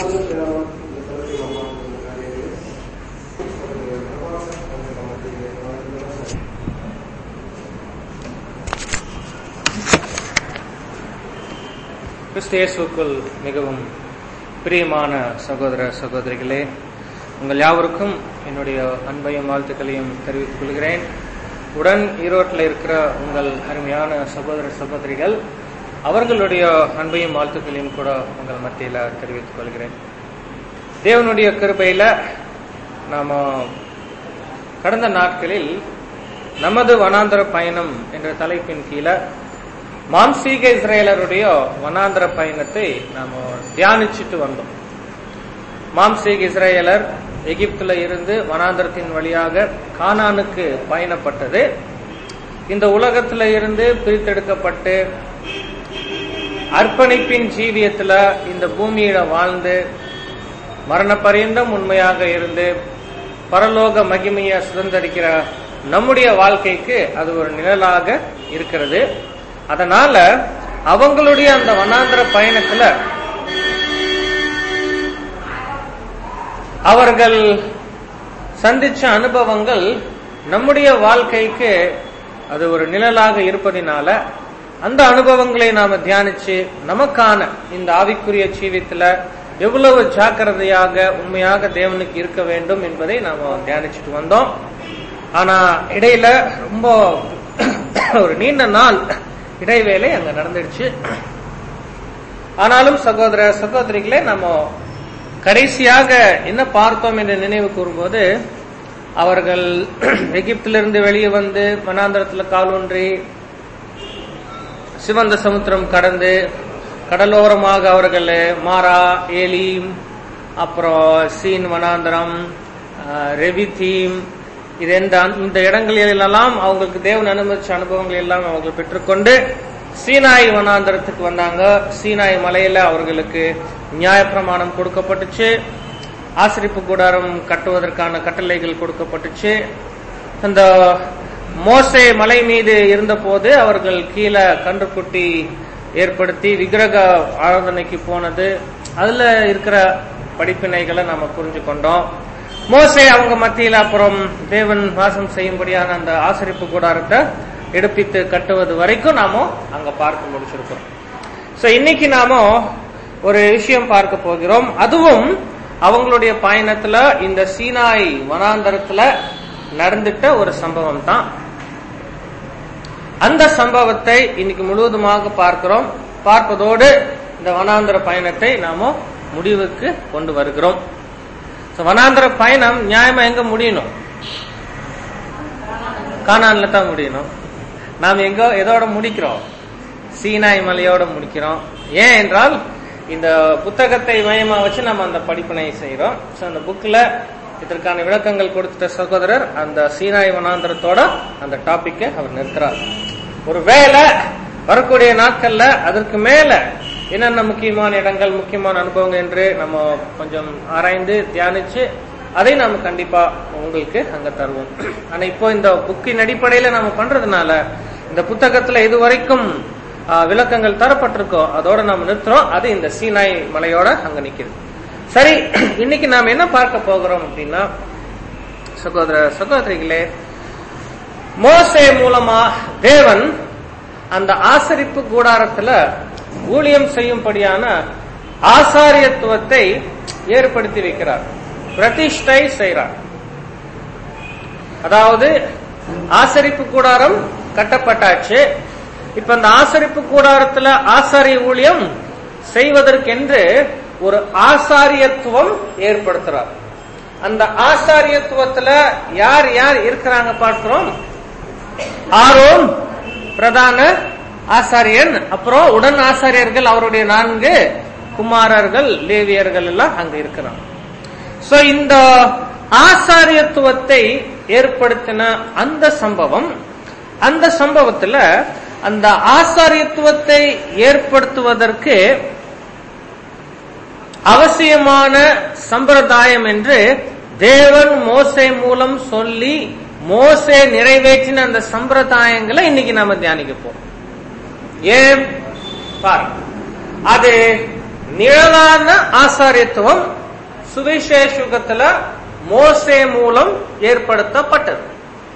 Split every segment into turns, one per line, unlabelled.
கிறிஸ்தியேசுக்குள் மிகவும் பிரியமான சகோதர சகோதரிகளே உங்கள் யாவருக்கும் என்னுடைய அன்பையும் வாழ்த்துக்களையும் தெரிவித்துக் கொள்கிறேன் உடன் ஈரோட்டில் இருக்கிற உங்கள் அருமையான சகோதர சகோதரிகள் அவர்களுடைய அன்பையும் வாழ்த்துக்களையும் கூட உங்கள் மத்தியில் தெரிவித்துக் கொள்கிறேன் தேவனுடைய கிருபையில நாம கடந்த நாட்களில் நமது வனாந்தர பயணம் என்ற தலைப்பின் கீழே மாம்சீக இஸ்ரேலருடைய வனாந்தர பயணத்தை நாம தியானிச்சுட்டு வந்தோம் மாம்சீக இஸ்ரேலர் எகிப்துல இருந்து வனாந்தரத்தின் வழியாக கானானுக்கு பயணப்பட்டது இந்த உலகத்துல இருந்து பிரித்தெடுக்கப்பட்டு அர்ப்பணிப்பின் ஜீவியத்துல இந்த பூமியில வாழ்ந்து மரண பரியந்தம் உண்மையாக இருந்து பரலோக மகிமையை சுதந்திரிக்கிற நம்முடைய வாழ்க்கைக்கு அது ஒரு நிழலாக இருக்கிறது அதனால அவங்களுடைய அந்த வனாந்திர பயணத்துல அவர்கள் சந்திச்ச அனுபவங்கள் நம்முடைய வாழ்க்கைக்கு அது ஒரு நிழலாக இருப்பதினால அந்த அனுபவங்களை நாம தியானிச்சு நமக்கான இந்த ஆவிக்குரிய ஜீவியத்துல எவ்வளவு ஜாக்கிரதையாக உண்மையாக தேவனுக்கு இருக்க வேண்டும் என்பதை நாம தியானிச்சுட்டு வந்தோம் ஆனா இடையில ரொம்ப ஒரு நீண்ட நாள் இடைவேளை அங்க நடந்துடுச்சு ஆனாலும் சகோதர சகோதரிகளே நம்ம கடைசியாக என்ன பார்த்தோம் என்று நினைவு கூறும்போது அவர்கள் எகிப்திலிருந்து வெளியே வந்து மனாந்திரத்துல கால் ஒன்றி சிவந்த சமுத்திரம் கடந்து கடலோரமாக அவர்கள் மாரா ஏலீம் அப்புறம் சீன் வனாந்திரம் ரெவிதீம் இது இந்த இந்த இடங்களிலெல்லாம் அவங்களுக்கு தேவன் அனுமதிச்ச அனுபவங்கள் எல்லாம் அவர்கள் பெற்றுக்கொண்டு சீனாய் வனாந்தரத்துக்கு வந்தாங்க சீனாய் மலையில அவர்களுக்கு நியாயப்பிரமாணம் கொடுக்கப்பட்டுச்சு ஆசிரிப்பு கூடாரம் கட்டுவதற்கான கட்டளைகள் கொடுக்கப்பட்டுச்சு அந்த மோசே மலை மீது இருந்த போது அவர்கள் கீழே கன்றுக்குட்டி ஏற்படுத்தி விக்கிரக ஆராதனைக்கு போனது அதுல இருக்கிற படிப்பினைகளை நாம புரிஞ்சு கொண்டோம் மோசை அவங்க மத்தியில அப்புறம் தேவன் வாசம் செய்யும்படியான அந்த ஆசரிப்பு கூடாரத்தை எடுப்பித்து கட்டுவது வரைக்கும் நாம அங்க பார்க்க முடிச்சிருக்கோம் சோ இன்னைக்கு நாம ஒரு விஷயம் பார்க்க போகிறோம் அதுவும் அவங்களுடைய பயணத்துல இந்த சீனாய் வனாந்தரத்துல நடந்துட்ட ஒரு சம்பவம் தான் அந்த சம்பவத்தை இன்னைக்கு முழுவதுமாக பார்க்கிறோம் பார்ப்பதோடு இந்த வனாந்தர பயணத்தை நாம முடிவுக்கு கொண்டு வருகிறோம் வனாந்தர பயணம் நியாயமா எங்க முடியணும் காணான்ல தான் முடியணும் நாம் எங்க எதோட முடிக்கிறோம் சீனாய் மலையோட முடிக்கிறோம் ஏன் என்றால் இந்த புத்தகத்தை மையமா வச்சு நம்ம அந்த படிப்பினை செய்யறோம் ஸோ அந்த புக்ல இதற்கான விளக்கங்கள் கொடுத்த சகோதரர் அந்த சீனாய் வனாந்திரத்தோட அந்த டாபிக்கை அவர் நிறுத்துறார் ஒருவேளை வரக்கூடிய நாட்கள்ல அதற்கு மேல என்னென்ன முக்கியமான இடங்கள் முக்கியமான அனுபவங்கள் என்று நம்ம கொஞ்சம் ஆராய்ந்து தியானிச்சு அதை நாம கண்டிப்பா உங்களுக்கு அங்க தருவோம் ஆனா இப்போ இந்த புக்கின் அடிப்படையில நாம பண்றதுனால இந்த புத்தகத்துல இதுவரைக்கும் விளக்கங்கள் தரப்பட்டிருக்கோ அதோட நாம நிறுத்துறோம் அது இந்த சீனாய் மலையோட அங்க நிக்குது சரி இன்னைக்கு நாம என்ன பார்க்க போகிறோம் அப்படின்னா சகோதர சகோதரிகளே மோசே மூலமா தேவன் அந்த ஆசரிப்பு கூடாரத்துல ஊழியம் செய்யும்படியான ஆசாரியத்துவத்தை ஏற்படுத்தி வைக்கிறார் பிரதிஷ்டை செய்கிறார் அதாவது ஆசரிப்பு கூடாரம் கட்டப்பட்டாச்சு இப்ப அந்த ஆசரிப்பு கூடாரத்துல ஆசாரிய ஊழியம் செய்வதற்கென்று ஒரு ஆசாரியத்துவம் ஏற்படுத்துறார் அந்த ஆசாரியத்துவத்துல யார் யார் இருக்கிறாங்க பார்க்கிறோம் ஆரோன் பிரதான ஆசாரியன் அப்புறம் உடன் ஆசாரியர்கள் அவருடைய நான்கு குமாரர்கள் லேவியர்கள் எல்லாம் அங்க இருக்கிறாங்க சோ இந்த ஆசாரியத்துவத்தை ஏற்படுத்தின அந்த சம்பவம் அந்த சம்பவத்துல அந்த ஆசாரியத்துவத்தை ஏற்படுத்துவதற்கு அவசியமான சம்பிரதாயம் என்று தேவன் மோசை மூலம் சொல்லி மோசே நிறைவேற்றின அந்த சம்பிரதாயங்களை இன்னைக்கு நாம தியானிக்க போறோம் ஏன் பாரு அது நிழலான ஆசாரியத்துவம் சுவிசேஷ யுகத்துல மோசே மூலம் ஏற்படுத்தப்பட்டது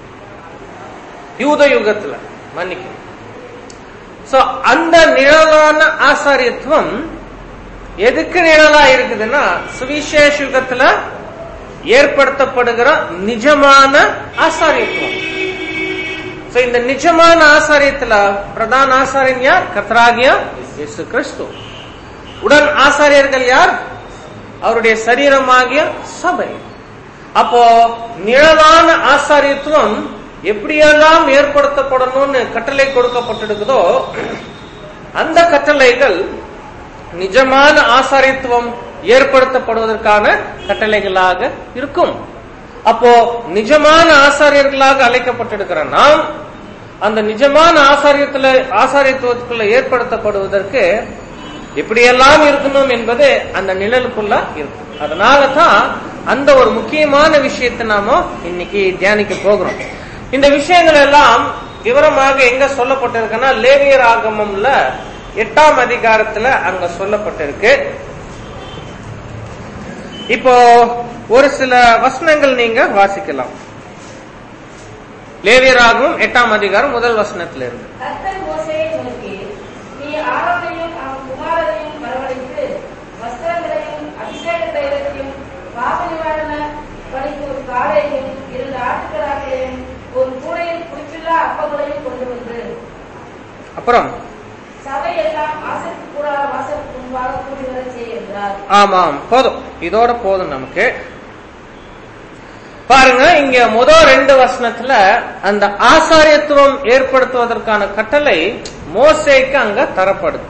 யூத யுகத்துல மன்னிக்கும் சோ அந்த நிழலான ஆசாரியத்துவம் எதுக்கு நிழலா இருக்குதுன்னா சுவிசேஷ யுகத்துல ஏற்படுத்தப்படுகிற நிஜமான ஆசாரியத்துவம் சோ இந்த நிஜமான ஆசாரியத்துல பிரதான ஆசாரியன் யார் கத்ராகியா இயேசு கிறிஸ்து உடன் ஆசாரியர்கள் யார் அவருடைய சரீரமாகிய சபை அப்போ நிழலான ஆசாரியத்துவம் எப்படியெல்லாம் ஏற்படுத்தப்படணும்னு கட்டளை கொடுக்கப்பட்டிருக்குதோ அந்த கட்டளைகள் நிஜமான ஆசாரியத்துவம் ஏற்படுத்தப்படுவதற்கான கட்டளைகளாக இருக்கும் அப்போ நிஜமான ஆசாரியர்களாக அழைக்கப்பட்டிருக்கிற நாம் அந்த நிஜமான ஆசாரியத்துல ஆசாரியத்துவத்துக்குள்ள ஏற்படுத்தப்படுவதற்கு எப்படியெல்லாம் இருக்கணும் என்பது அந்த நிழலுக்குள்ள இருக்கும் அதனால தான் அந்த ஒரு முக்கியமான விஷயத்தை நாம இன்னைக்கு தியானிக்க போகிறோம் இந்த விஷயங்கள் எல்லாம் விவரமாக எங்க சொல்லப்பட்டிருக்குன்னா லேவியர் ஆகமம்ல எட்டாம் அதிகாரத்துல அங்க சொல்லப்பட்டிருக்கு இப்போ ஒரு சில வசனங்கள் நீங்க வாசிக்கலாம் லேவியராகவும் எட்டாம் அதிகாரம் முதல் வசனத்துல இருந்து
கர்த்தர் மோசேயை நோக்கி நீ ஆரோனையும் அவன் குமாரரையும் வரவழைத்து வஸ்திரங்களையும் அபிஷேக தைலத்தையும் பாவ நிவாரண பணிக்கு ஒரு காலையும் இரண்டு ஆட்டுக்கடாக்களையும் ஒரு கூடையில் குளிப்பில்லா அப்பங்களையும் கொண்டு வந்து
அப்புறம்
சபை எல்லாம் ஆசைக்கு கூடாத வாசலுக்கு முன்பாக கூடி வரச் செய் என்றார்
ஆமாம் போதும் இதோட போதும் நமக்கு பாருங்க இங்க முதல் ரெண்டு வசனத்துல அந்த ஆசாரியத்துவம் ஏற்படுத்துவதற்கான கட்டளை மோசேக்கு அங்க தரப்படுது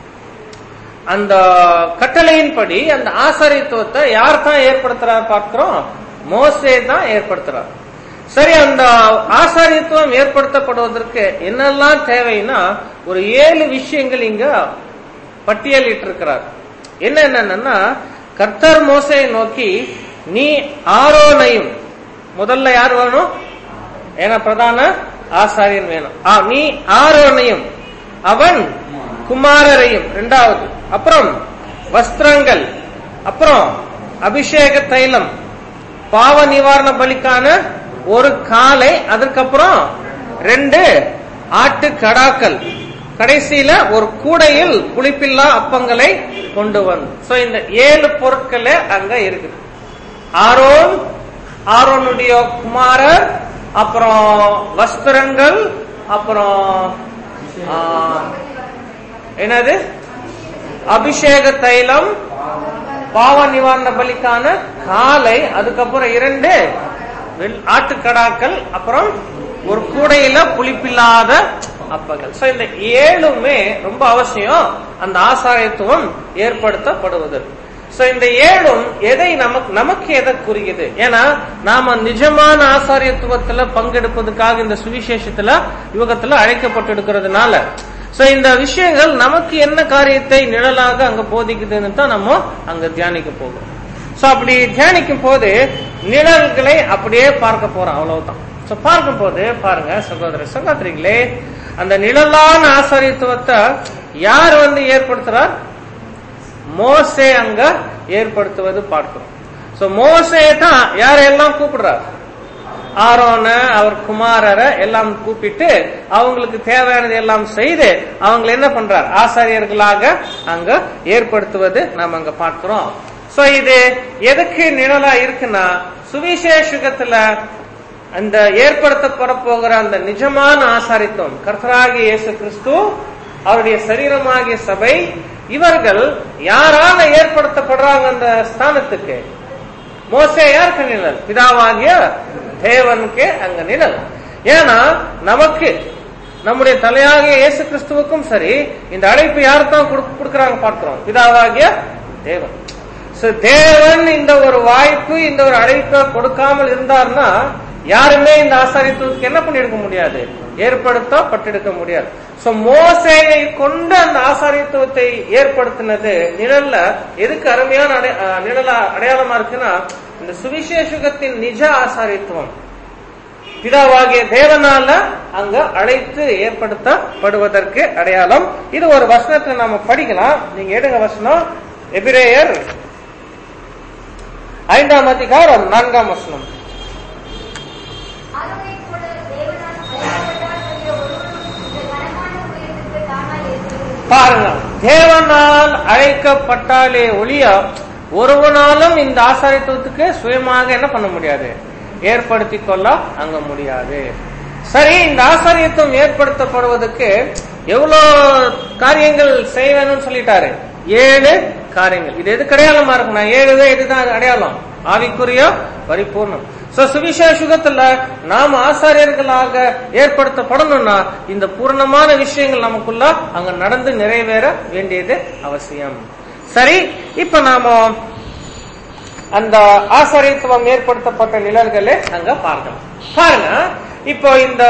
அந்த கட்டளையின்படி அந்த ஆசாரியத்துவத்தை யார் தான் ஏற்படுத்துறார் பார்க்கிறோம் மோசே தான் ஏற்படுத்துறார் சரி அந்த ஆசாரியத்துவம் ஏற்படுத்தப்படுவதற்கு என்னெல்லாம் தேவைன்னா ஒரு ஏழு விஷயங்கள் இங்க பட்டியலிட்டு இருக்கிறார் என்ன என்னன்னா கர்த்தர் மோசையை நோக்கி நீ ஆரோனையும் முதல்ல யார் வேணும் ஏன்னா பிரதான ஆசாரியன் வேணும் ஆ, நீ ஆரோனையும் அவன் குமாரரையும் இரண்டாவது அப்புறம் வஸ்திரங்கள் அப்புறம் அபிஷேக தைலம் பாவ நிவாரண பலிக்கான ஒரு காலை அதற்கப்புறம் ரெண்டு ஆட்டு கடாக்கள் கடைசியில ஒரு கூடையில் புளிப்பில்லா அப்பங்களை கொண்டு வந்து சோ இந்த ஏழு பொருட்களே அங்க இருக்குது ஆரோன் ஆரோனுடைய குமாரர் அப்புறம் வஸ்திரங்கள் அப்புறம் ஆ, என்னது அபிஷேக தைலம் பாவ நிவாரண பலிக்கான காலை அதுக்கப்புறம் இரண்டு வெள்- ஆட்டுக்கடாக்கள் அப்புறம் ஒரு கூடையில புளிப்பில்லாத அப்பங்கள் சோ இந்த ஏழுமே ரொம்ப அவசியம் அந்த ஆசாரியத்துவம் ஏற்படுத்தப்படுவதற்கு சோ இந்த ஏழும் எதை நமக்கு நமக்கு எதை குறிக்குது ஏன்னா நாம நிஜமான ஆசாரியத்துவத்துல பங்கெடுப்பதற்காக இந்த சுவிசேஷத்துல யுகத்துல அழைக்கப்பட்டிருக்கிறதுனால சோ இந்த விஷயங்கள் நமக்கு என்ன காரியத்தை நிழலாக அங்க போதிக்குதுன்னு தான் நம்ம அங்க தியானிக்க போகிறோம் சோ அப்படி தியானிக்கும் போது நிழல்களை அப்படியே பார்க்க போறோம் அவ்வளவுதான் சோ பார்க்கும் போது பாருங்க சகோதர சகோதரிகளே அந்த நிழலான ஆசாரியத்துவத்தை யார் வந்து ஏற்படுத்துறார் மோசே அங்க ஏற்படுத்துவது பார்க்கிறோம் சோ மோசே தான் யாரெல்லாம் கூப்பிடுறார் ஆரோன அவர் குமாரரை எல்லாம் கூப்பிட்டு அவங்களுக்கு தேவையானது எல்லாம் செய்து அவங்க என்ன பண்றார் ஆசாரியர்களாக அங்க ஏற்படுத்துவது நாம் அங்க பார்க்கிறோம் சோ இது எதுக்கு நிழலா இருக்குன்னா சுவிசேஷகத்துல அந்த ஏற்படுத்தப்பட போகிற அந்த நிஜமான ஆசாரித்துவம் கர்த்தராகிய இயேசு கிறிஸ்து அவருடைய சரீரமாகிய சபை இவர்கள் யாரால ஏற்படுத்தப்படுறாங்க அந்த ஸ்தானத்துக்கு மோசே யாருக்கு நிழல் பிதாவாகிய தேவனுக்கு அங்க நிழல் ஏன்னா நமக்கு நம்முடைய தலையாகிய இயேசு கிறிஸ்துவுக்கும் சரி இந்த அழைப்பு யாரு தான் கொடுக்கறாங்க பார்க்கிறோம் பிதாவாகிய தேவன் So, தேவன் இந்த ஒரு வாய்ப்பு இந்த ஒரு அழைப்பை கொடுக்காமல் இருந்தார்னா யாருமே இந்த ஆசாரியத்துவத்துக்கு என்ன பண்ணிருக்க முடியாது ஏற்படுத்தப்பட்டிருக்க முடியாது சோ மோசேயை கொண்டு அந்த ஆசாரியத்துவத்தை ஏற்படுத்தினது நிழல்ல எதுக்கு அருமையான அடை- அஹ், நிழலா அடையாளமா இருக்குன்னா இந்த சுவிசேஷகத்தின் நிஜ ஆசாரியத்துவம் பிதாவாகிய தேவனால அங்க அழைத்து ஏற்படுத்தப்படுவதற்கு அடையாளம் இது ஒரு வசனத்தை நாம படிக்கலாம் நீங்க எடுங்க வசனம் எபிரேயர் ஐந்தாம் அதிகாரம் நான்காம் வசனம்
ஆரோனைப் போல தேவனால் அழைக்கப்பட்டார் என்ற ஒருவரும் இந்த கனமான உயரத்திற்கு தானாய் ஏற்படுகிறது.
பாருங்க தேவனால் அழைக்கப்பட்டாலே ஒழிய ஒருவனாலும் இந்த ஆசாரித்துவத்துக்கு சுயமாக என்ன பண்ண முடியாது ஏற்படுத்தி கொள்ள அங்க முடியாது சரி இந்த ஆசாரியத்துவம் ஏற்படுத்தப்படுவதற்கு எவ்வளவு காரியங்கள் செய்ய வேணும்னு சொல்லிட்டாரு ஏழு காரியங்கள் இது எது அடையாளமா இருக்குன்னா ஏழு இதுதான் அடையாளம் ஆவிக்குரிய பரிபூர்ணம் சோ சுவிசேஷத்துல நாம் ஆசாரியர்களாக ஏற்படுத்தப்படணும்னா இந்த பூர்ணமான விஷயங்கள் நமக்குள்ள அங்க நடந்து நிறைவேற வேண்டியது அவசியம் சரி இப்ப நாம அந்த ஆசாரியத்துவம் ஏற்படுத்தப்பட்ட நிழல்களை அங்க பார்க்கலாம் பாருங்க இப்போ இந்த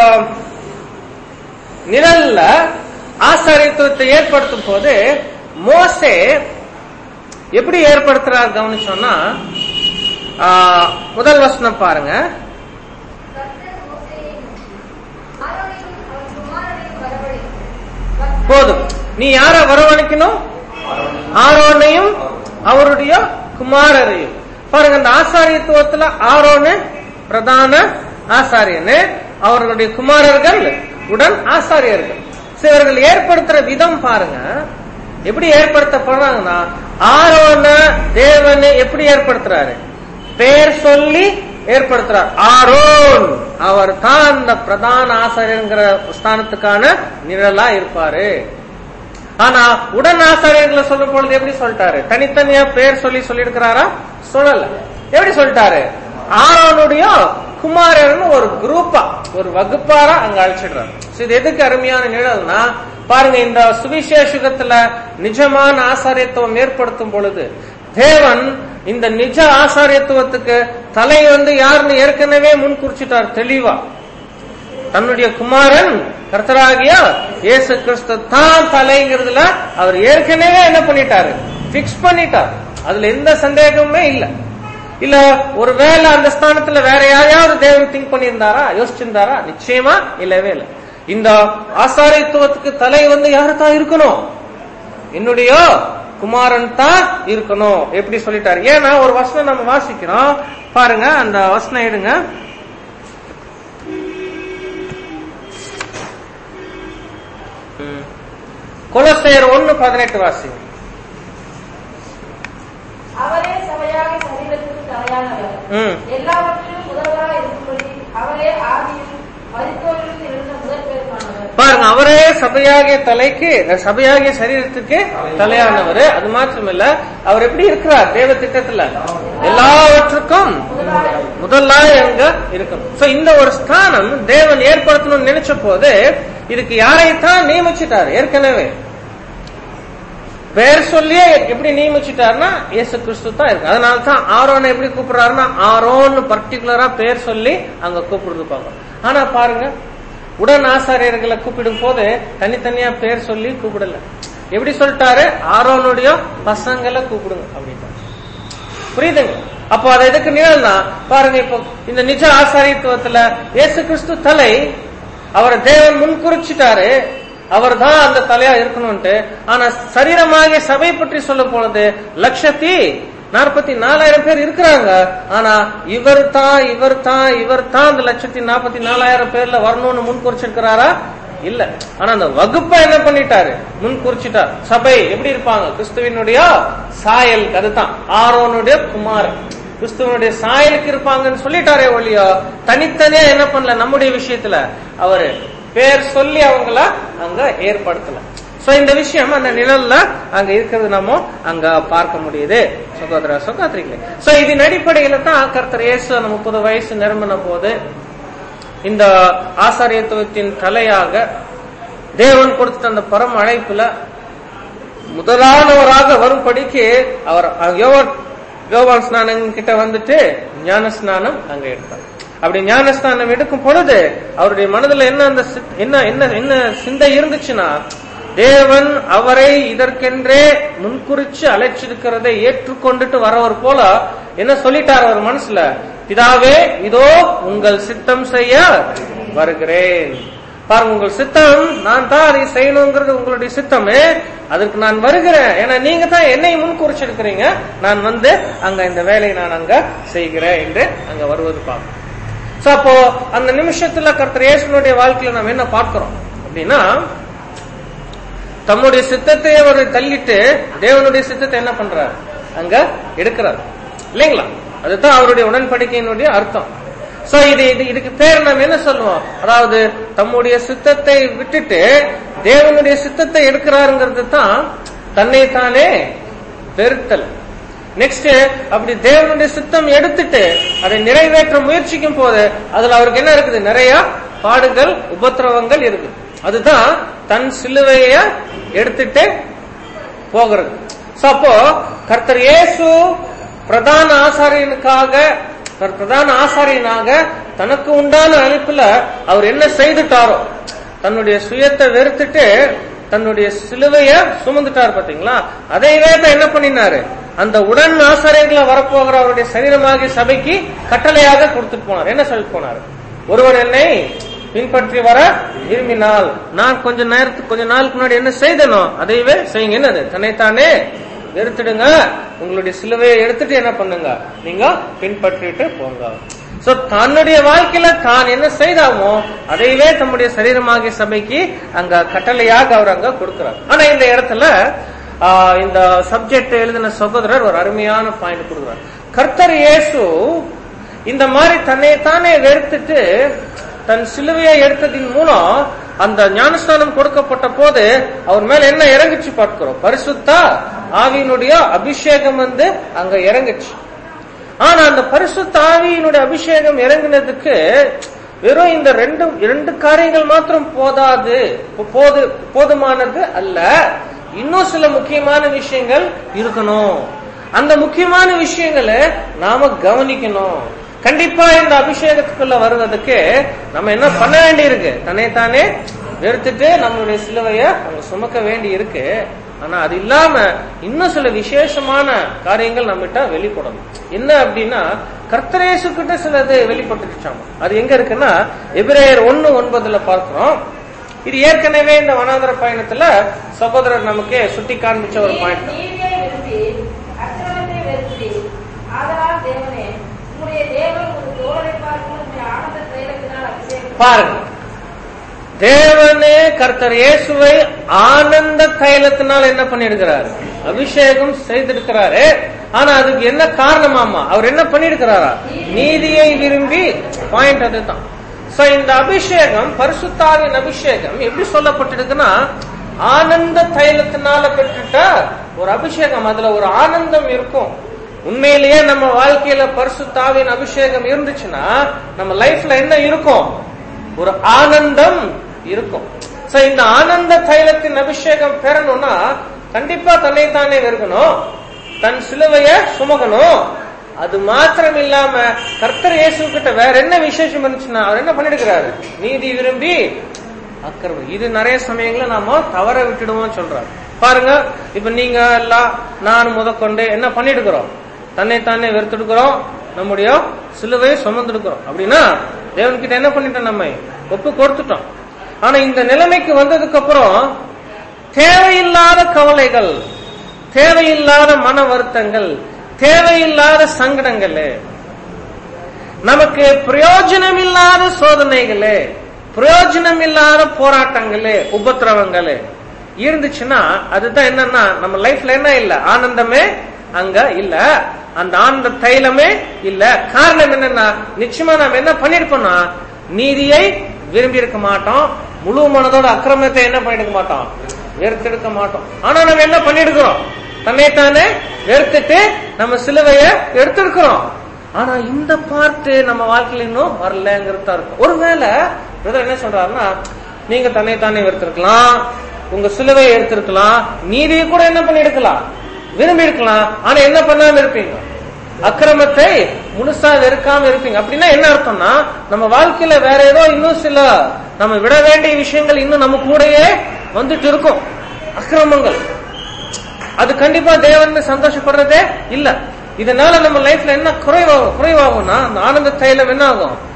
நிழல்ல ஆசாரியத்துவத்தை ஏற்படுத்தும் போது மோசே எப்படி ஏற்படுத்துறார் கவனிச்சோம்னா ஆ, முதல் வசனம் பாருங்க
கர்த்தர் மோசேயை நோக்கி, ஆரோனையும் அவன் குமாரரையும் வரவழைத்து,
போதும் நீ யார வரவழைக்கணும் ஆரோனையும் அவருடைய குமாரரையும் பாருங்க அந்த ஆசாரியத்துவத்துல ஆரோனு பிரதான ஆசாரியனு அவர்களுடைய குமாரர்கள் உடன் ஆசாரியர்கள் So, இவர்கள் ஏற்படுத்துற விதம் பாருங்க எப்படி ஏற்படுத்தப்படுறாங்கன்னா ஆரோன தேவன் எப்படி ஏற்படுத்துறாரு பேர் சொல்லி ஏற்படுத்துறார் ஆரோன் அவர் தான் அந்த பிரதான ஆசாரியங்கிற ஸ்தானத்துக்கான நிழலா இருப்பாரு ஆனா உடன் ஆசாரியர்களை சொல்லும் பொழுது எப்படி சொல்லிட்டாரு தனித்தனியா பேர் சொல்லி சொல்லியிருக்கிறாரா சொல்லல எப்படி சொல்லிட்டாரு ஆரோனுடைய குமாரர்னு ஒரு குரூப்பா ஒரு வகுப்பாரா அங்க அழைச்சிடுறாரு So, இது எதுக்கு அருமையான நிழல்னா பாருங்க இந்த சுவிசேஷகத்துல நிஜமான ஆசாரியத்துவம் ஏற்படுத்தும் பொழுது தேவன் இந்த நிஜ ஆசாரியத்துவத்துக்கு தலை வந்து யாருன்னு ஏற்கனவே முன் குறிச்சிட்டார் தெளிவா தன்னுடைய குமாரன் கர்த்தராகிய இயேசு கிறிஸ்து தான் தலைங்கிறதுல அவர் ஏற்கனவே என்ன பண்ணிட்டாரு பிக்ஸ் பண்ணிட்டார் அதுல எந்த சந்தேகமுமே இல்ல இல்ல ஒருவேளை அந்த ஸ்தானத்துல வேற யாரையாவது தேவன் திங்க் பண்ணியிருந்தாரா யோசிச்சிருந்தாரா நிச்சயமா இல்லவே இல்ல இந்த ஆசாரியத்துவத்துக்கு தலை வந்து யாரு தான் இருக்கணும் என்னுடைய குமாரன் தான் இருக்கணும் எப்படி சொல்லிட்டாரு ஏன்னா ஒரு வசனம் நம்ம வாசிக்கிறோம் பாருங்க அந்த வசனம் எடுங்க ம். கொலோசையர் ஒன்னு பதினெட்டு வாசி
அவரே சபையாக சரீரத்துக்கு தலையானவர்
ம்
எல்லாவற்றிலும் முதல்வராய் இருக்கும்படி அவரே ஆதியும் மருத்துவர்களுக்கு இருந்த முதற் பேருமானவர்
பாருங்க அவரே சபையாகிய தலைக்கு சபையாகிய சரீரத்துக்கு தலையானவர் அது மாத்திரமில்ல அவர் எப்படி இருக்கிறார் தேவ திட்டத்துல எல்லாவற்றுக்கும் முதலாய் அங்க இருக்கணும் சோ இந்த ஒரு ஸ்தானம் தேவன் ஏற்படுத்தணும்னு நினைச்ச போது இதுக்கு யாரைத்தான் நியமிச்சிட்டார் ஏற்கனவே பேர் சொல்லியே எப்படி நியமிச்சிட்டாருன்னா இயேசு கிறிஸ்து தான் இருக்கு அதனால தான் ஆரோனை எப்படி கூப்பிடுறாருன்னா ஆரோன்னு பர்டிகுலரா பேர் சொல்லி அங்க கூப்பிடுறாங்க ஆனா பாருங்க உடன் ஆசாரியர்களை கூப்பிடும் போது தனித்தனியா பேர் சொல்லி கூப்பிடல எப்படி சொல்லிட்டாரு ஆரோனுடைய பசங்களை கூப்பிடுங்க அப்படின்ட்டு புரியுதுங்க அப்போ அது எதுக்கு நிழல்னா பாருங்க இப்போ இந்த நிஜ ஆசாரியத்துவத்துல இயேசு கிறிஸ்து தலை அவரை தேவன் முன்குறிச்சிட்டாரு அவர் தான் அந்த தலையா இருக்கணும்ட்டு ஆனா சரீரமாக சபை பற்றி சொல்லும் பொழுது லட்சத்தி நாற்பத்தி நாலாயிரம் பேர் இருக்கிறாங்க ஆனா இவர் தான் இவர் தான் இவர் தான் அந்த லட்சத்தி நாற்பத்தி நாலாயிரம் பேர்ல வரணும்னு முன் குறிச்சிருக்கிறாரா இல்ல ஆனா அந்த வகுப்பை என்ன பண்ணிட்டாரு முன் குறிச்சிட்டார் சபை எப்படி இருப்பாங்க கிறிஸ்துவினுடைய சாயல் அதுதான் ஆரோனுடைய குமாரன் கிறிஸ்துவனுடைய சாயலுக்கு இருப்பாங்கன்னு சொல்லிட்டாரே ஒழியோ தனித்தனியா என்ன பண்ணல நம்முடைய விஷயத்துல அவரு பேர் சொல்லி அவங்கள அங்க ஏற்படுத்தல சோ இந்த விஷயம் அந்த நிழல்ல அங்க இருக்கிறது நம்ம அங்க பார்க்க முடியுது சகோதர சகோதரிகளே சோ இதன் அடிப்படையில தான் கர்த்தர் இயேசு அந்த முப்பது வயசு நிரம்பின போது இந்த ஆசாரியத்துவத்தின் தலையாக தேவன் கொடுத்த அந்த பரம அழைப்புல முதலானவராக வரும்படிக்கு அவர் யோவான் யோவான் ஸ்நானம் கிட்ட வந்துட்டு ஞான ஸ்நானம் அங்க எடுத்தார் அப்படி ஞான ஸ்நானம் எடுக்கும் பொழுது அவருடைய மனதுல என்ன அந்த சித்- என்ன என்ன என்ன சிந்தை இருந்துச்சுன்னா தேவன் அவரை இதற்கென்றே முன்குறிச்சு அழைச்சிருக்கிறதை ஏற்றுக்கொண்டுட்டு வரவர் போல என்ன சொல்லிட்டார் அவர் மனசுல பிதாவே இதோ உங்கள் சித்தம் செய்ய வருகிறேன் பாருங்க உங்கள் சித்தம் நான் தான் அதை செய்யணுங்கிறது உங்களுடைய சித்தமே அதற்கு நான் வருகிறேன் ஏன்னா நீங்க தான் என்னை முன் குறிச்சிருக்கிறீங்க நான் வந்து அங்க இந்த வேலையை நான் அங்க செய்கிறேன் என்று அங்க வருவது பார்க்கணும் சோ அப்போ அந்த நிமிஷத்துல கர்த்தர் இயேசுனுடைய வாழ்க்கையில நம்ம என்ன பார்க்கிறோம் அப்படின்னா தம்முடைய சித்தத்தை அவர் தள்ளிட்டு தேவனுடைய சித்தத்தை என்ன பண்றாரு அங்க எடுக்கிறார் இல்லைங்களா அதுதான் அவருடைய உடன்படிக்கையினுடைய அர்த்தம் சோ இது இது இதுக்கு பேர் நம்ம என்ன சொல்லுவோம் அதாவது தம்முடைய சித்தத்தை விட்டுட்டு தேவனுடைய சித்தத்தை எடுக்கிறாருங்கிறது தான் தன்னை தானே வெறுத்தல் நெக்ஸ்ட் அப்படி தேவனுடைய சித்தம் எடுத்துட்டு அதை நிறைவேற்ற முயற்சிக்கும் போது அதுல அவருக்கு என்ன இருக்குது நிறைய பாடுகள் உபத்திரவங்கள் இருக்குது அதுதான் தன் சிலுவைய எடுத்துட்டு போகிறது So, அப்போ கர்த்தர் இயேசு பிரதான ஆசாரியனுக்காக தன் பிரதான ஆசாரியனாக தனக்கு உண்டான அழைப்புல அவர் என்ன செய்துட்டாரோ தன்னுடைய சுயத்தை வெறுத்துட்டு தன்னுடைய சிலுவைய சுமந்துட்டார் பாத்தீங்களா அதைவே தான் என்ன பண்ணினாரு அந்த உடன் ஆசாரியர்களை வரப்போகிற அவருடைய சரீரமாகிய சபைக்கு கட்டளையாக கொடுத்துட்டு போனார் என்ன சொல்லிட்டு போனார் ஒருவன் என்னை பின்பற்றி வர விரும்பினால் நான் கொஞ்ச நேரத்துக்கு கொஞ்ச நாளுக்கு முன்னாடி என்ன செய்தனோ அதையவே செய்யுங்க என்னது தன்னைத்தானே வெறுத்துடுங்க உங்களுடைய சிலுவையை எடுத்துட்டு என்ன பண்ணுங்க நீங்க பின்பற்றிட்டு போங்க சோ தன்னுடைய வாழ்க்கையில தான் என்ன செய்தாமோ அதையவே தம்முடைய சரீரமாகிய சபைக்கு அங்க கட்டளையாக அவர் அங்க கொடுக்கிறார் ஆனா இந்த இடத்துல ஆஹ், இந்த சப்ஜெக்ட் எழுதின சகோதரர் ஒரு அருமையான பாயிண்ட் கொடுக்கிறார் கர்த்தர் இயேசு இந்த மாதிரி தன்னை தானே வெறுத்துட்டு தன் சிலுவையை எடுத்ததின் மூலம் அந்த ஞானஸ்தானம் கொடுக்கப்பட்ட போது அவர் மேல என்ன இறங்குச்சு பார்க்கிறோம் பரிசுத்தா ஆவியினுடைய அபிஷேகம் வந்து அங்க இறங்குச்சு ஆனா அந்த பரிசுத்த ஆவியினுடைய அபிஷேகம் இறங்குனதுக்கு வெறும் இந்த ரெண்டு இரண்டு காரியங்கள் மாத்திரம் போதாது போது போதுமானது அல்ல இன்னும் சில முக்கியமான விஷயங்கள் இருக்கணும் அந்த முக்கியமான விஷயங்களை நாம கவனிக்கணும் கண்டிப்பா இந்த அபிஷேகத்துக்குள்ள வருவதற்கு நம்ம என்ன பண்ண வேண்டி இருக்கு தன்னைத்தானே வெறுத்துட்டு நம்மளுடைய சிலுவைய அங்க சுமக்க வேண்டி இருக்கு ஆனா அது இல்லாம இன்னும் சில விசேஷமான காரியங்கள் நம்மகிட்ட வெளிப்படணும் என்ன அப்படின்னா கர்த்தரேசு கிட்ட சிலது வெளிப்பட்டுச்சாம் அது எங்க இருக்குன்னா எபிரேயர் ஒன்னு ஒன்பதுல பார்க்கிறோம் இது ஏற்கனவே இந்த வனாந்தர பயணத்துல சகோதரர் நமக்கு சுட்டி காண்பிச்ச ஒரு பாயிண்ட்
நீதியை விரும்பி அக்கிரமத்தை வெறுத்து ஆதலால் தேவனே உம்முடைய தேவன் ஒரு தோழரை பார்க்கும் உம்முடைய ஆனந்த தைலத்தினால் அபிஷேகம்
பாருங்க தேவனே கர்த்தர் இயேசுவை ஆனந்த தைலத்தினால் என்ன பண்ணிருக்கிறார் அபிஷேகம் செய்திருக்கிறாரு ஆனா அதுக்கு என்ன காரணமாமா அவர் என்ன பண்ணிருக்கிறாரா நீதியை விரும்பி பாயிண்ட் அதுதான் சோ இந்த அபிஷேகம் பரிசுத்தாவின் அபிஷேகம் எப்படி சொல்லப்பட்டிருக்குன்னா ஆனந்த தைலத்தினால பெற்றுட்ட ஒரு அபிஷேகம் அதுல ஒரு ஆனந்தம் இருக்கும் உண்மையிலேயே நம்ம வாழ்க்கையில பரிசுத்தாவின் அபிஷேகம் இருந்துச்சுன்னா நம்ம லைஃப்ல என்ன இருக்கும் ஒரு ஆனந்தம் இருக்கும் சோ இந்த ஆனந்த தைலத்தின் அபிஷேகம் பெறணும்னா கண்டிப்பா தன்னைத்தானே இருக்கணும் தன் சிலுவைய சுமக்கணும் அது மாத்திரம் இல்லாம கர்த்தர் இயேசு கிட்ட வேற என்ன விசேஷம் இருந்துச்சுன்னா அவர் என்ன பண்ணிருக்கிறாரு நீதி விரும்பி அக்கிரமம் இது நிறைய சமயங்கள நாம தவற விட்டுடுவோம் சொல்றாரு பாருங்க இப்ப நீங்க எல்லாம் நான் முதற்கொண்டு என்ன பண்ணிடுக்கிறோம் தன்னைத்தானே வெறுத்தெடுக்கிறோம் நம்முடைய சிலுவையை சுமந்தெடுக்கிறோம் அப்படின்னா தேவன் கிட்ட என்ன பண்ணிட்டோம் நம்ம ஒப்பு கொடுத்துட்டோம் ஆனா இந்த நிலைமைக்கு வந்ததுக்கு அப்புறம் தேவையில்லாத கவலைகள் தேவையில்லாத மன வருத்தங்கள் தேவையில்லாத சங்கடங்கள் நமக்கு பிரயோஜனம் இல்லாத சோதனைகள் பிரயோஜனம் இல்லாத போராட்டங்கள் உபத்திரவங்கள் இருந்துச்சுன்னா அதுதான் என்னன்னா நம்ம லைஃப்ல என்ன இல்ல ஆனந்தமே அங்க இல்ல அந்த ஆனந்த தைலமே இல்ல காரணம் என்னன்னா நிச்சயமா நாம என்ன பண்ணிருப்போம்னா நீதியை விரும்பி இருக்க மாட்டோம் முழு மனதோட அக்கிரமத்தை என்ன பண்ணிருக்க மாட்டோம் வெறுத்தெடுக்க மாட்டோம் ஆனா நம்ம என்ன பண்ணிருக்கிறோம் தன்னைத்தானே வெறுத்துட்டு நம்ம சிலுவைய எடுத்திருக்கிறோம் ஆனா இந்த பார்ட் நம்ம வாழ்க்கையில இன்னும் வரலங்கிறது தான் இருக்கும் ஒருவேளை பிரதர் என்ன சொல்றாருன்னா நீங்க தன்னைத்தானே வெறுத்திருக்கலாம் உங்க சிலுவையை எடுத்திருக்கலாம் நீதியை கூட என்ன பண்ணி எடுக்கலாம் விரும்பி இருக்கலாம் ஆனா என்ன பண்ணாம இருப்பீங்க அக்கிரமத்தை முழுசா வெறுக்காம இருப்பீங்க அப்படின்னா என்ன அர்த்தம்னா நம்ம வாழ்க்கையில வேற ஏதோ இன்னும் சில நம்ம விட வேண்டிய விஷயங்கள் இன்னும் நம்ம கூடயே வந்துட்டு இருக்கும் அக்கிரமங்கள் அது கண்டிப்பா தேவன் சந்தோஷப்படுறதே இல்ல இதனால நம்ம லைஃப்ல என்ன குறைவாகும் குறைவாகும்னா அந்த ஆனந்த தைலம் என்ன ஆகும்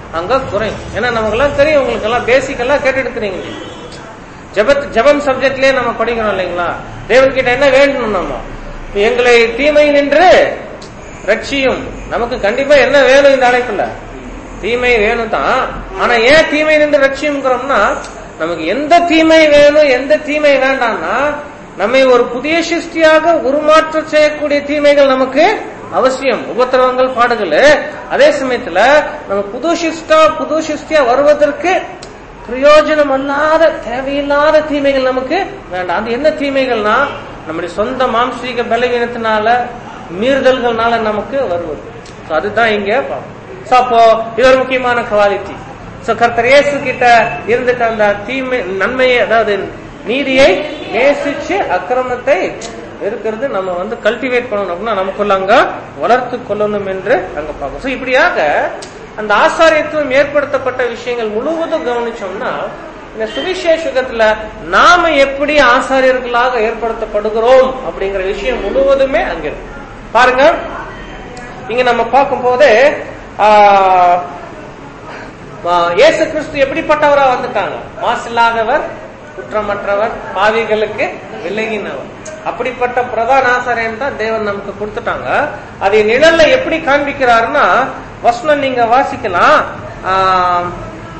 அங்க குறையும் ஏன்னா நமக்கெல்லாம் தெரியும் உங்களுக்கு எல்லாம் பேசிக் எல்லாம் கேட்டு எடுக்கிறீங்க நீங்க. ஜெபத் ஜெபம் சப்ஜெக்ட்லயே நம்ம படிக்கிறோம் இல்லைங்களா தேவன் கிட்ட என்ன வேண்டணும் நம்ம எங்களை தீமை நின்று ரட்சியும் நமக்கு கண்டிப்பா என்ன வேணும் இந்த அழைப்புல தீமை வேணும் தான் ஆனா ஏன் தீமை நின்று ரட்சியும்ங்கிறோம்னா நமக்கு எந்த தீமை வேணும் எந்த தீமை வேண்டாம்னா நம்மை ஒரு புதிய சிருஷ்டியாக உருமாற்றம் செய்யக்கூடிய தீமைகள் நமக்கு அவசியம் உபத்திரவங்கள் பாடுகள் அதே சமயத்துல நம்ம புது சிஷ்டா புது சிருஷ்டியா வருவதற்கு பிரயோஜனம் அல்லாத தேவையில்லாத தீமைகள் நமக்கு வேண்டாம் அது என்ன தீமைகள்னா நம்முடைய சொந்த மாம்சீக பலவீனத்தினால மீறுதல்கள்னால நமக்கு வருவது So அதுதான் இங்க பார்ப்போம். So அப்போ இது ஒரு முக்கியமான குவாலிட்டி சோ கர்த்தர் இயேசு கிட்ட இருந்துட்டு அந்த தீமை நன்மையை அதாவது நீதியை நேசிச்சு அக்கிரமத்தை இருக்கிறது நம்ம வந்து கல்டிவேட் பண்ணணும் அப்படின்னா நமக்குள்ள அங்க வளர்த்து கொள்ளணும் என்று அங்க பார்க்கணும் So இப்படியாக அந்த ஆசாரியத்துவம் ஏற்படுத்தப்பட்ட விஷயங்கள் முழுவதும் கவனிச்சோம்னா இந்த சுவிசேஷகத்துல நாம எப்படி ஆசாரியர்களாக ஏற்படுத்தப்படுகிறோம் அப்படிங்கிற விஷயம் முழுவதுமே அங்க இருக்கு பாருங்க இங்க நம்ம பார்க்கும் போது ஆஹ், ஆஹ், இயேசு கிறிஸ்து எப்படிப்பட்டவரா வந்துட்டாங்க மாசில்லாதவர் குற்றமற்றவர் பாவிகளுக்கு விலகினவர் அப்படிப்பட்ட பிரதான ஆசாரியன் தான் தேவன் நமக்கு கொடுத்துட்டாங்க அதை நிழல்ல எப்படி காண்பிக்கிறாருன்னா வசனம் நீங்க வாசிக்கலாம் ஆஹ்,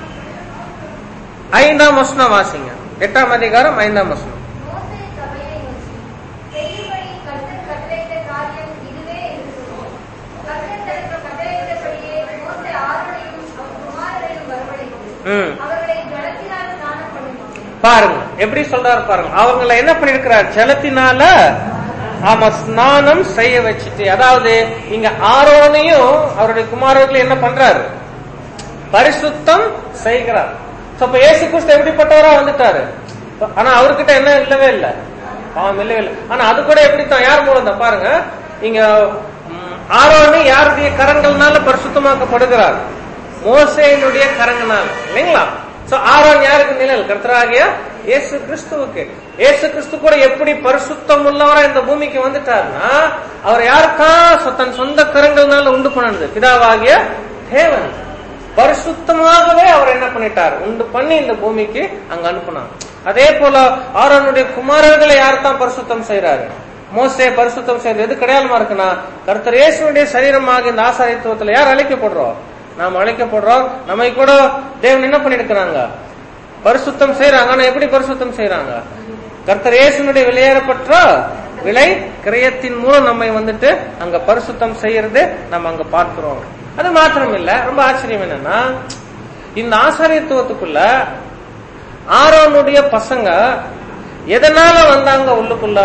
ஐந்தாம் வசனம் வாசிங்க எட்டாம் அதிகாரம் ஐந்தாம் வசனம்
மோசே சபையை நோக்கி, செய்யும்படி கர்த்தர் கட்டளையிட்ட காரியம் இதுவே என்று சொன்னார். கர்த்தர் தனக்கு கட்டளையிட்டபடியே மோசே ஆரோனையும் அவன் குமாரரையும் வரவழைத்து,
ம்
அவர்களை ஜலத்தினால் ஸ்நானம் பண்ணினார்.
பாருங்க எப்படி சொல்றாரு பாருங்க அவங்கள என்ன பண்ணிருக்கிறார் ஜலத்தினால ஆமா ஸ்நானம் செய்ய வச்சுட்டு அதாவது இங்க ஆரோனையும் அவருடைய குமாரர்களையும் என்ன பண்றாரு பரிசுத்தம் செய்கிறார் So, அப்ப இயேசு கிறிஸ்து எப்படிப்பட்டவரா வந்துட்டாரு ஆனா அவர்கிட்ட என்ன இல்லவே இல்ல பாவம் இல்லவே இல்லை ஆனா அது கூட எப்படித்தான் யார் மூலம் தான் பாருங்க இங்க ம், ஆரோனு யாருடைய கரங்கள்னால பரிசுத்தமாக்கப்படுகிறார் மோசேயினுடைய கரங்கனால இல்லைங்களா சோ ஆரோன் யாருக்கு நிழல் கர்த்தராகிய இயேசு கிறிஸ்துவுக்கு இயேசு கிறிஸ்து கூட எப்படி பரிசுத்தம் உள்ளவரா இந்த பூமிக்கு வந்துட்டாருன்னா அவர் யாருக்கா சொ- தன் சொந்த கரங்கள்னால உண்டு பண்ணது பிதாவாகிய தேவன் பரிசுத்தமாகவே அவர் என்ன பண்ணிட்டார் உண்டு பண்ணி இந்த பூமிக்கு அங்க அனுப்புனார் அதே போல ஆரோனுடைய குமாரர்களை யார் தான் பரிசுத்தம் செய்யறாரு மோசே பரிசுத்தம் செய்யறது எது கிடையாதுமா இருக்குன்னா கர்த்தர் இயேசுனுடைய சரீரமாக இந்த ஆசாரியத்துவத்துல யார் அழைக்கப்படுறோம் நாம் அழைக்கப்படுறோம் நம்மை கூட தேவன் என்ன பண்ணிருக்கிறாங்க பரிசுத்தம் செய்யறாங்க ஆனா எப்படி பரிசுத்தம் செய்யறாங்க கர்த்தர் இயேசுனுடைய விலையேறப்பட்ட விலை கிரயத்தின் மூலம் நம்மை வந்துட்டு அங்க பரிசுத்தம் செய்யறது நம்ம அங்க பார்க்கிறோம் அது மாத்திரம் இல்ல ரொம்ப ஆச்சரியம் என்னன்னா இந்த ஆசாரியத்துவத்துக்குள்ள ஆரோனுடைய பசங்க எதனால வந்தாங்க உள்ளுக்குள்ள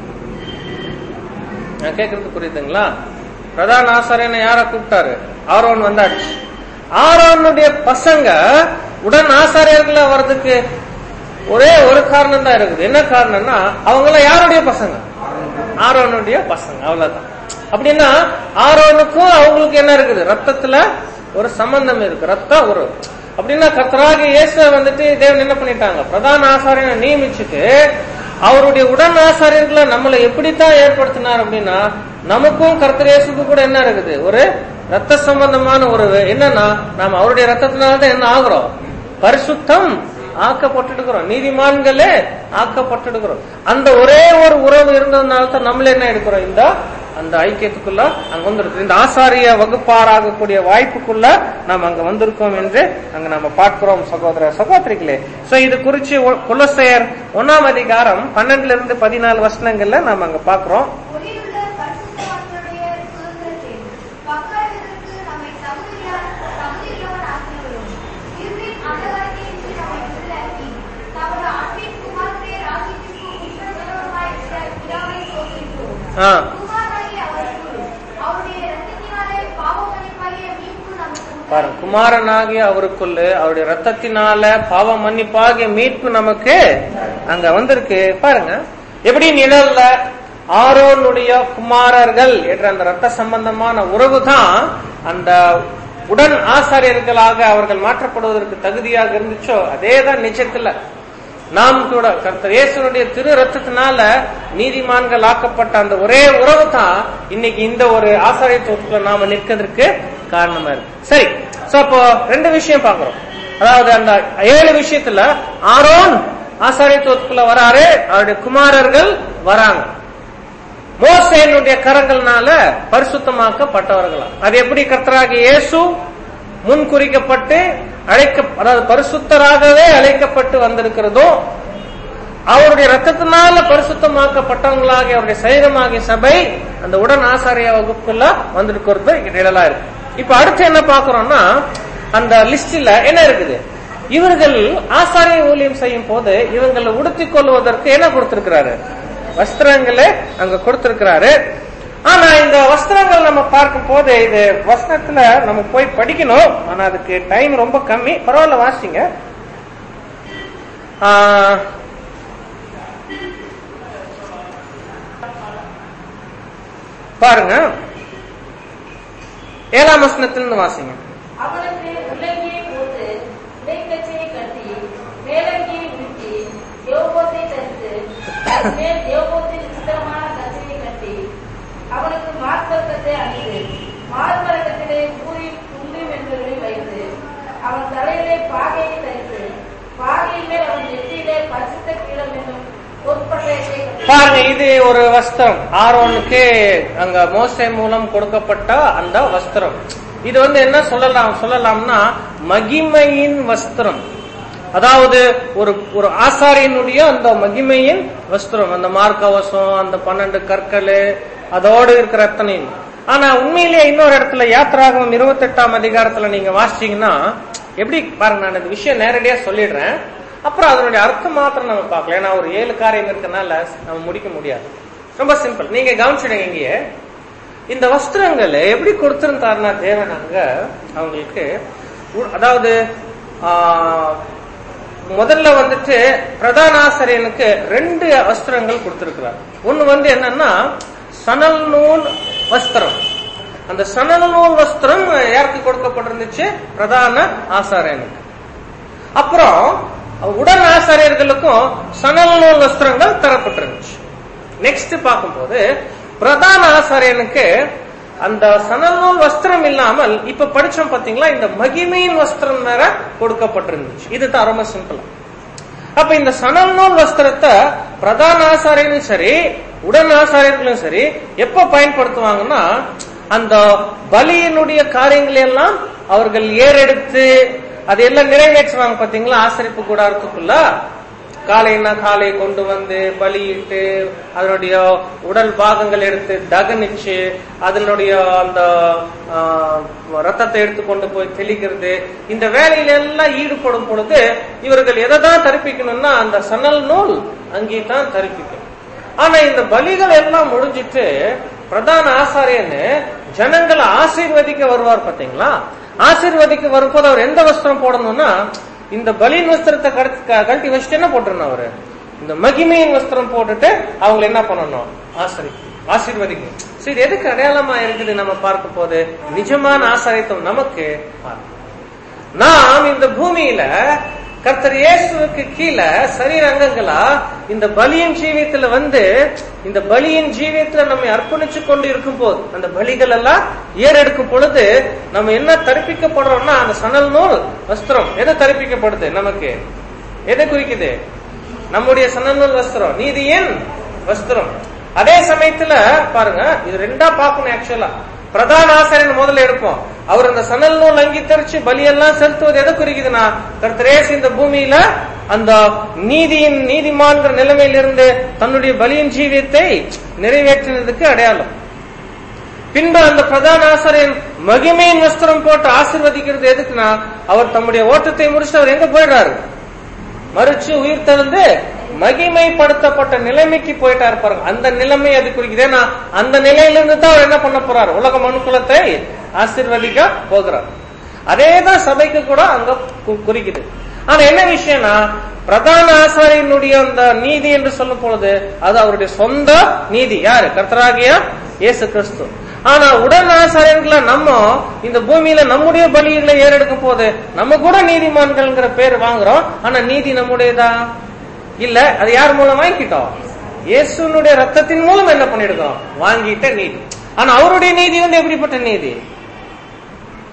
நான் கேக்குறது புரியுதுங்களா பிரதான ஆசாரியனை யார கூப்பிட்டாரு ஆரோன் வந்தாச்சு ஆரோனுடைய பசங்க உடன் ஆசாரியர்களா வர்றதுக்கு ஒரே ஒரு காரணம் தான் இருக்குது என்ன காரணம்னா அவங்க எல்லாம் யாருடைய பசங்க ஆரோனுடைய பசங்க அவ்வளவுதான் அப்படின்னா ஆரோனுக்கும் அவங்களுக்கு என்ன இருக்குது ரத்தத்துல ஒரு சம்பந்தம் இருக்கு ரத்த ஒரு அப்படின்னா கர்த்தராக இயேசு வந்துட்டு தேவன் என்ன பண்ணிட்டாங்க பிரதான ஆசாரியனை நியமிச்சுட்டு அவருடைய உடன் ஆசாரியர்களை நம்மளை எப்படித்தான் ஏற்படுத்தினார் அப்படின்னா நமக்கும் கர்த்தர் இயேசுக்கும் கூட என்ன இருக்குது ஒரு ரத்த சம்பந்தமான ஒரு என்னன்னா நாம அவருடைய ரத்தத்தினால்தான் என்ன ஆகுறோம் பரிசுத்தம் ஆக்கப்பட்டுடுகிறோம் நீதிமான்களே ஆக்கப்பட்டுடுகிறோம் அந்த ஒரே ஒரு உறவு இருந்ததுனால தான் நம்மள என்ன எடுக்கிறோம் இந்த அந்த ஐக்கியத்துக்குள்ள அங்க வந்திருக்கு இந்த ஆசாரிய வகுப்பாராகக்கூடிய வாய்ப்புக்குள்ள நாம் அங்க வந்திருக்கோம் என்று அங்க நம்ம பார்க்கிறோம் சகோதர சகோதரிகளே சோ இது குறிச்சு குலசெயர் ஒன்னாம் அதிகாரம் பன்னெண்டுல இருந்து பதினாலு வசனங்கள்ல நாம அங்க பாக்குறோம்
ஒளியுள்ள பரிசுத்தவான்களுடைய சுதந்திரத்தை பக்காலத்திற்கு நம்மை தகுதியா- தகுதியுள்ளவன் ஆக்கினவரும், இருளின் அந்தகாரத்தை விட்டு நம்மை விடுதலையாக்கி, தமது அன்பின் குமாரனுடைய ராஜ்யத்திற்கு உட்படுகிறவருமாயிருக்கிற பிதாவை ஸ்தோத்திரிக்கிறோம்.
ஆ,
குமாரனாகிய அவருக்கு, அவருடைய இரத்தத்தினாலே பாவமன்னிப்பாகிய மீட்பு நமக்கு உண்டாயிற்று.
பாருங்க குமாரனாகிய அவருக்குள்ள அவருடைய ரத்தத்தினால பாவ மன்னிப்பாகிய மீட்பு நமக்கு அங்க வந்திருக்கு பாருங்க எப்படி நிழல்ல ஆரோனுடைய குமாரர்கள் என்ற அந்த ரத்த சம்பந்தமான உறவு தான் அந்த உடன் ஆசாரியர்களாக அவர்கள் மாற்றப்படுவதற்கு தகுதியாக இருந்துச்சோ அதேதான் நிஜத்துல நாம் கூட கர்த்தர் இயேசுனுடைய திரு ரத்தத்தினால நீதிமான்கள் ஆக்கப்பட்ட அந்த ஒரே உறவு தான் இன்னைக்கு இந்த ஒரு ஆசாரியத்துவத்துக்குள்ள நாம நிற்கிறதுக்கு காரணமா இருக்கு சரி சோ அப்போ ரெண்டு விஷயம் பார்க்கிறோம் அதாவது அந்த ஏழு விஷயத்துல ஆரோன் ஆசாரியத்துவத்துக்குள்ள வராரு அவருடைய குமாரர்கள் வராங்க மோசேனுடைய கரங்கள்னால பரிசுத்தமாக்கப்பட்டவர்களா அது எப்படி கர்த்தராகிய இயேசு முன் குறிக்கப்பட்டு அழைக்க அதாவது பரிசுத்தராகவே அழைக்கப்பட்டு வந்திருக்கிறதோ அவருடைய ரத்தத்தினால பரிசுத்தமாக்கப்பட்டவங்களாகிய அவருடைய சரீரமாகிய சபை அந்த உடன் ஆசாரிய வகுப்புல வந்திருக்கிறது நிழலா இருக்கு இப்ப அடுத்து என்ன பாக்குறோம்னா அந்த லிஸ்ட்ல என்ன இருக்குது இவர்கள் ஆசாரிய ஊழியம் செய்யும் போது இவங்களை உடுத்திக் கொள்வதற்கு என்ன கொடுத்திருக்கிறாரு வஸ்திரங்களை அங்க கொடுத்திருக்கிறாரு ஆனா இந்த வஸ்திரங்கள் நம்ம பார்க்கும் போது இது வஸ்திரத்துல நம்ம போய் படிக்கணும் ஆனா அதுக்கு டைம் ரொம்ப கம்மி பரவாயில்ல வாசிங்க ஆஹ், பாருங்க ஏழாம் வசனத்திலிருந்து வாசிங்க
அவனுக்கு உள்ளங்கியை போட்டு இடைக்கச்சையை கட்டி மேலங்கியை உடுத்தி யோகோத்தை தரித்து அதன் மேல் யோகோத்தின் விசித்திரமான கச்சையை கட்டி அவனுக்கு மார்பகத்தை அணிந்து மார்பகத்திலே ஊறி துண்டு என்பவர்களை வைத்து அவன் தலையிலே பாகையை தரித்து பாகையின் மேல் அவன் நெற்றியிலே பரிசுத்த கீழம் என்னும் பொற்பட்டயத்தை கட்டி
பாருங்க இது ஒரு வஸ்திரம் ஆரோனுக்கு அங்க மோசை மூலம் கொடுக்கப்பட்ட அந்த வஸ்திரம் இது வந்து என்ன சொல்லலாம் சொல்லலாம்னா மகிமையின் வஸ்திரம் அதாவது ஒரு ஒரு ஆசாரியனுடைய அந்த மகிமையின் வஸ்திரம் அந்த மார்க்கவசம் அந்த பன்னெண்டு கற்கள் அதோடு இருக்கிற அத்தனையும் ஆனா உண்மையிலேயே இன்னொரு இடத்துல யாத்திராகமம் இருபத்தி எட்டாம் அதிகாரத்துல நீங்க வாசிச்சீங்கன்னா எப்படி பாருங்க நான் இந்த விஷயம் நேரடியா சொல்லிடுறேன் அப்புறம் அதனுடைய அர்த்தம் மாத்திரம் நம்ம பார்க்கலாம் ஏன்னா ஒரு ஏழு காரியம் இருக்கனால நம்ம முடிக்க முடியாது ரொம்ப சிம்பிள் நீங்க கவனிச்சிடுங்க இங்கேயே இந்த வஸ்திரங்கள் எப்படி கொடுத்திருந்தாருன்னா தேவன் அங்க அவங்களுக்கு உ- அதாவது ஆஹ், முதல்ல வந்துட்டு பிரதான ஆசிரியனுக்கு ரெண்டு வஸ்திரங்கள் கொடுத்திருக்கிறார் ஒண்ணு வந்து என்னன்னா சணல் நூல் வஸ்திரம் அந்த சணல் நூல் வஸ்திரம் யாருக்கு கொடுக்கப்பட்டிருந்துச்சு பிரதான ஆசாரியனுக்கு அப்புறம் உடன் ஆசாரியர்களுக்கும் சணல் நூல் வஸ்திரங்கள் தரப்பட்டிருந்துச்சு நெக்ஸ்ட் பார்க்கும்போது பிரதான ஆசாரியனுக்கு அந்த சணல் நூல் வஸ்திரம் இல்லாமல் இப்ப படிச்சோம் பாத்தீங்களா இந்த மகிமையின் வஸ்திரம் வேற கொடுக்கப்பட்டிருந்துச்சு இதுதான் ரொம்ப சிம்பிளா அப்ப இந்த சணல் நூல் வஸ்திரத்தை பிரதான ஆசாரியனும் சரி உடன் ஆசாரியர்களும் சரி எப்ப பயன்படுத்துவாங்கன்னா அந்த பலியினுடைய காரியங்களை எல்லாம் அவர்கள் ஏறெடுத்து அதையெல்லாம் நிறைவேற்றுவாங்க பாத்தீங்களா ஆசரிப்பு கூடாரத்துக்குள்ள காலைன்னா காலை கொண்டு வந்து பலியிட்டு அதனுடைய உடல் பாகங்கள் எடுத்து தகனிச்சு அதனுடைய அந்த ஆ, ரத்தத்தை எடுத்து கொண்டு போய் தெளிக்கிறது இந்த வேலையில எல்லாம் ஈடுபடும் பொழுது இவர்கள் எதை தான் தரிப்பிக்கணும்னா அந்த சணல் நூல் அங்கே தான் தரிப்பிக்கணும் ஆனா இந்த பலிகள் எல்லாம் முடிஞ்சிட்டு பிரதான ஆசாரியன்னு ஜனங்களை ஆசீர்வதிக்க வருவார் பாத்தீங்களா ஆசீர்வதிக்க வரும்போது அவர் எந்த வஸ்திரம் போடணும்னா இந்த பலியின் வஸ்திரத்தை கழட்டி- க- கழட்டி வச்சுட்டு என்ன போட்டுருணும் அவரு இந்த மகிமையின் வஸ்திரம் போட்டுட்டு அவங்க என்ன பண்ணணும் ஆசரி ஆசீர்வதிக்கணும் So, இது எதுக்கு அடையாளமா இருக்குது நம்ம பார்க்கும் போது நிஜமான ஆசாரித்தம் நமக்கு நாம் இந்த பூமியில கர்த்தர் இயேசுவுக்கு கீழே சரீர அங்கங்களா இந்த பலியின் ஜீவியத்துல வந்து இந்த பலியின் ஜீவியத்துல நம்மை அர்ப்பணிச்சு கொண்டு இருக்கும் போது அந்த பலிகள் எல்லாம் ஏறெடுக்கும் பொழுது நம்ம என்ன தரிப்பிக்கப்படுறோம்னா அந்த சணல் நூல் வஸ்திரம் எதை தரிப்பிக்கப்படுது நமக்கு எதை குறிக்குது நம்முடைய சணல் நூல் வஸ்திரம் நீதியின் வஸ்திரம் அதே சமயத்துல பாருங்க இது ரெண்டா பார்க்கணும் ஆக்சுவலா பிரதான ஆசாரியன் முதல்ல எடுப்போம் அவர் அந்த சணல் நூல் அங்கீகரிச்சு பலியெல்லாம் செலுத்துவது எதை குறிக்குதுன்னா கர்த்தரேசு இந்த பூமியில அந்த நீதியின் நீதிமான்கிற நிலைமையிலிருந்து தன்னுடைய பலியின் ஜீவியத்தை நிறைவேற்றினதுக்கு அடையாளம் பின்பு அந்த பிரதான ஆசாரியன் மகிமையின் வஸ்திரம் போட்டு ஆசீர்வதிக்கிறது எதுக்குன்னா அவர் தம்முடைய ஓட்டத்தை முடிச்சு அவர் எங்க போயிடுறாரு மறிச்சு உயிர் திறந்து மகிமைப்படுத்தப்பட்ட நிலைமைக்கு போயிட்டாரு பாருங்க அந்த நிலைமை அது குறிக்குது ஏன்னா அந்த நிலையிலிருந்து தான் அவர் என்ன பண்ண போறார் உலக மனுக்குலத்தை ஆசீர்வதிக்க போகிறார் அதேதான் சபைக்கு கூட அங்க கு- குறிக்குது ஆனா என்ன விஷயம்னா பிரதான ஆசாரியனுடைய அந்த நீதி என்று சொல்லும் பொழுது அது அவருடைய சொந்த நீதி யாரு கர்த்தராகிய இயேசு கிறிஸ்து ஆனா உடன் ஆசாரியர்களை நம்ம இந்த பூமியில நம்முடைய பலிகளை ஏறெடுக்கும் போது நம்ம கூட நீதிமான்கள்ங்கிற பேர் வாங்குறோம் ஆனா நீதி நம்முடையதா இல்ல அது யார் மூலம் வாங்கிக்கிட்டோம் இயேசுனுடைய ரத்தத்தின் மூலம் என்ன பண்ணிருக்கோம் வாங்கிட்ட நீதி ஆனா அவருடைய நீதி வந்து எப்படிப்பட்ட நீதி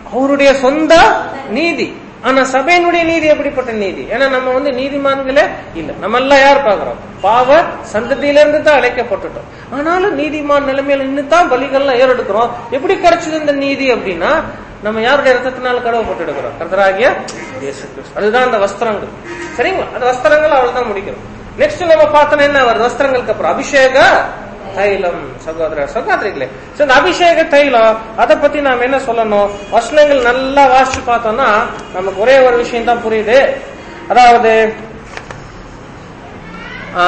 அவருடைய சொந்த நீதி ஆனா சபையினுடைய நீதி எப்படிப்பட்ட நீதி ஏன்னா நம்ம வந்து நீதிமான்களே இல்ல நம்ம எல்லாம் யார் பாக்குறோம் பாவ சந்ததியிலிருந்து தான் அழைக்கப்பட்டுட்டோம் ஆனாலும் நீதிமான் நிலைமையில நின்று தான் பலிகள்லாம் ஏறெடுக்கிறோம் எப்படி கிடைச்சது இந்த நீதி அப்படின்னா நம்ம யாருடைய ரத்தத்தினால கடவுப்பட்டு எடுக்கிறோம் கர்த்தராகிய இயேசு கிறிஸ்து அதுதான் அந்த வஸ்திரங்கள் சரிங்களா அந்த வஸ்திரங்கள் அவள் தான் முடிக்கிறோம் நெக்ஸ்ட் நம்ம பார்த்தோம் என்ன வருது வஸ்திரங்களுக்கு அப்புறம் அபிஷேக தைலம் சகோதர சகோதரிகளே சோ இந்த அபிஷேக தைலம் அதை பத்தி நாம என்ன சொல்லணும் வசனங்கள் நல்லா வாசிச்சு பார்த்தோம்னா நமக்கு ஒரே ஒரு விஷயம் தான் புரியுது அதாவது ஆ,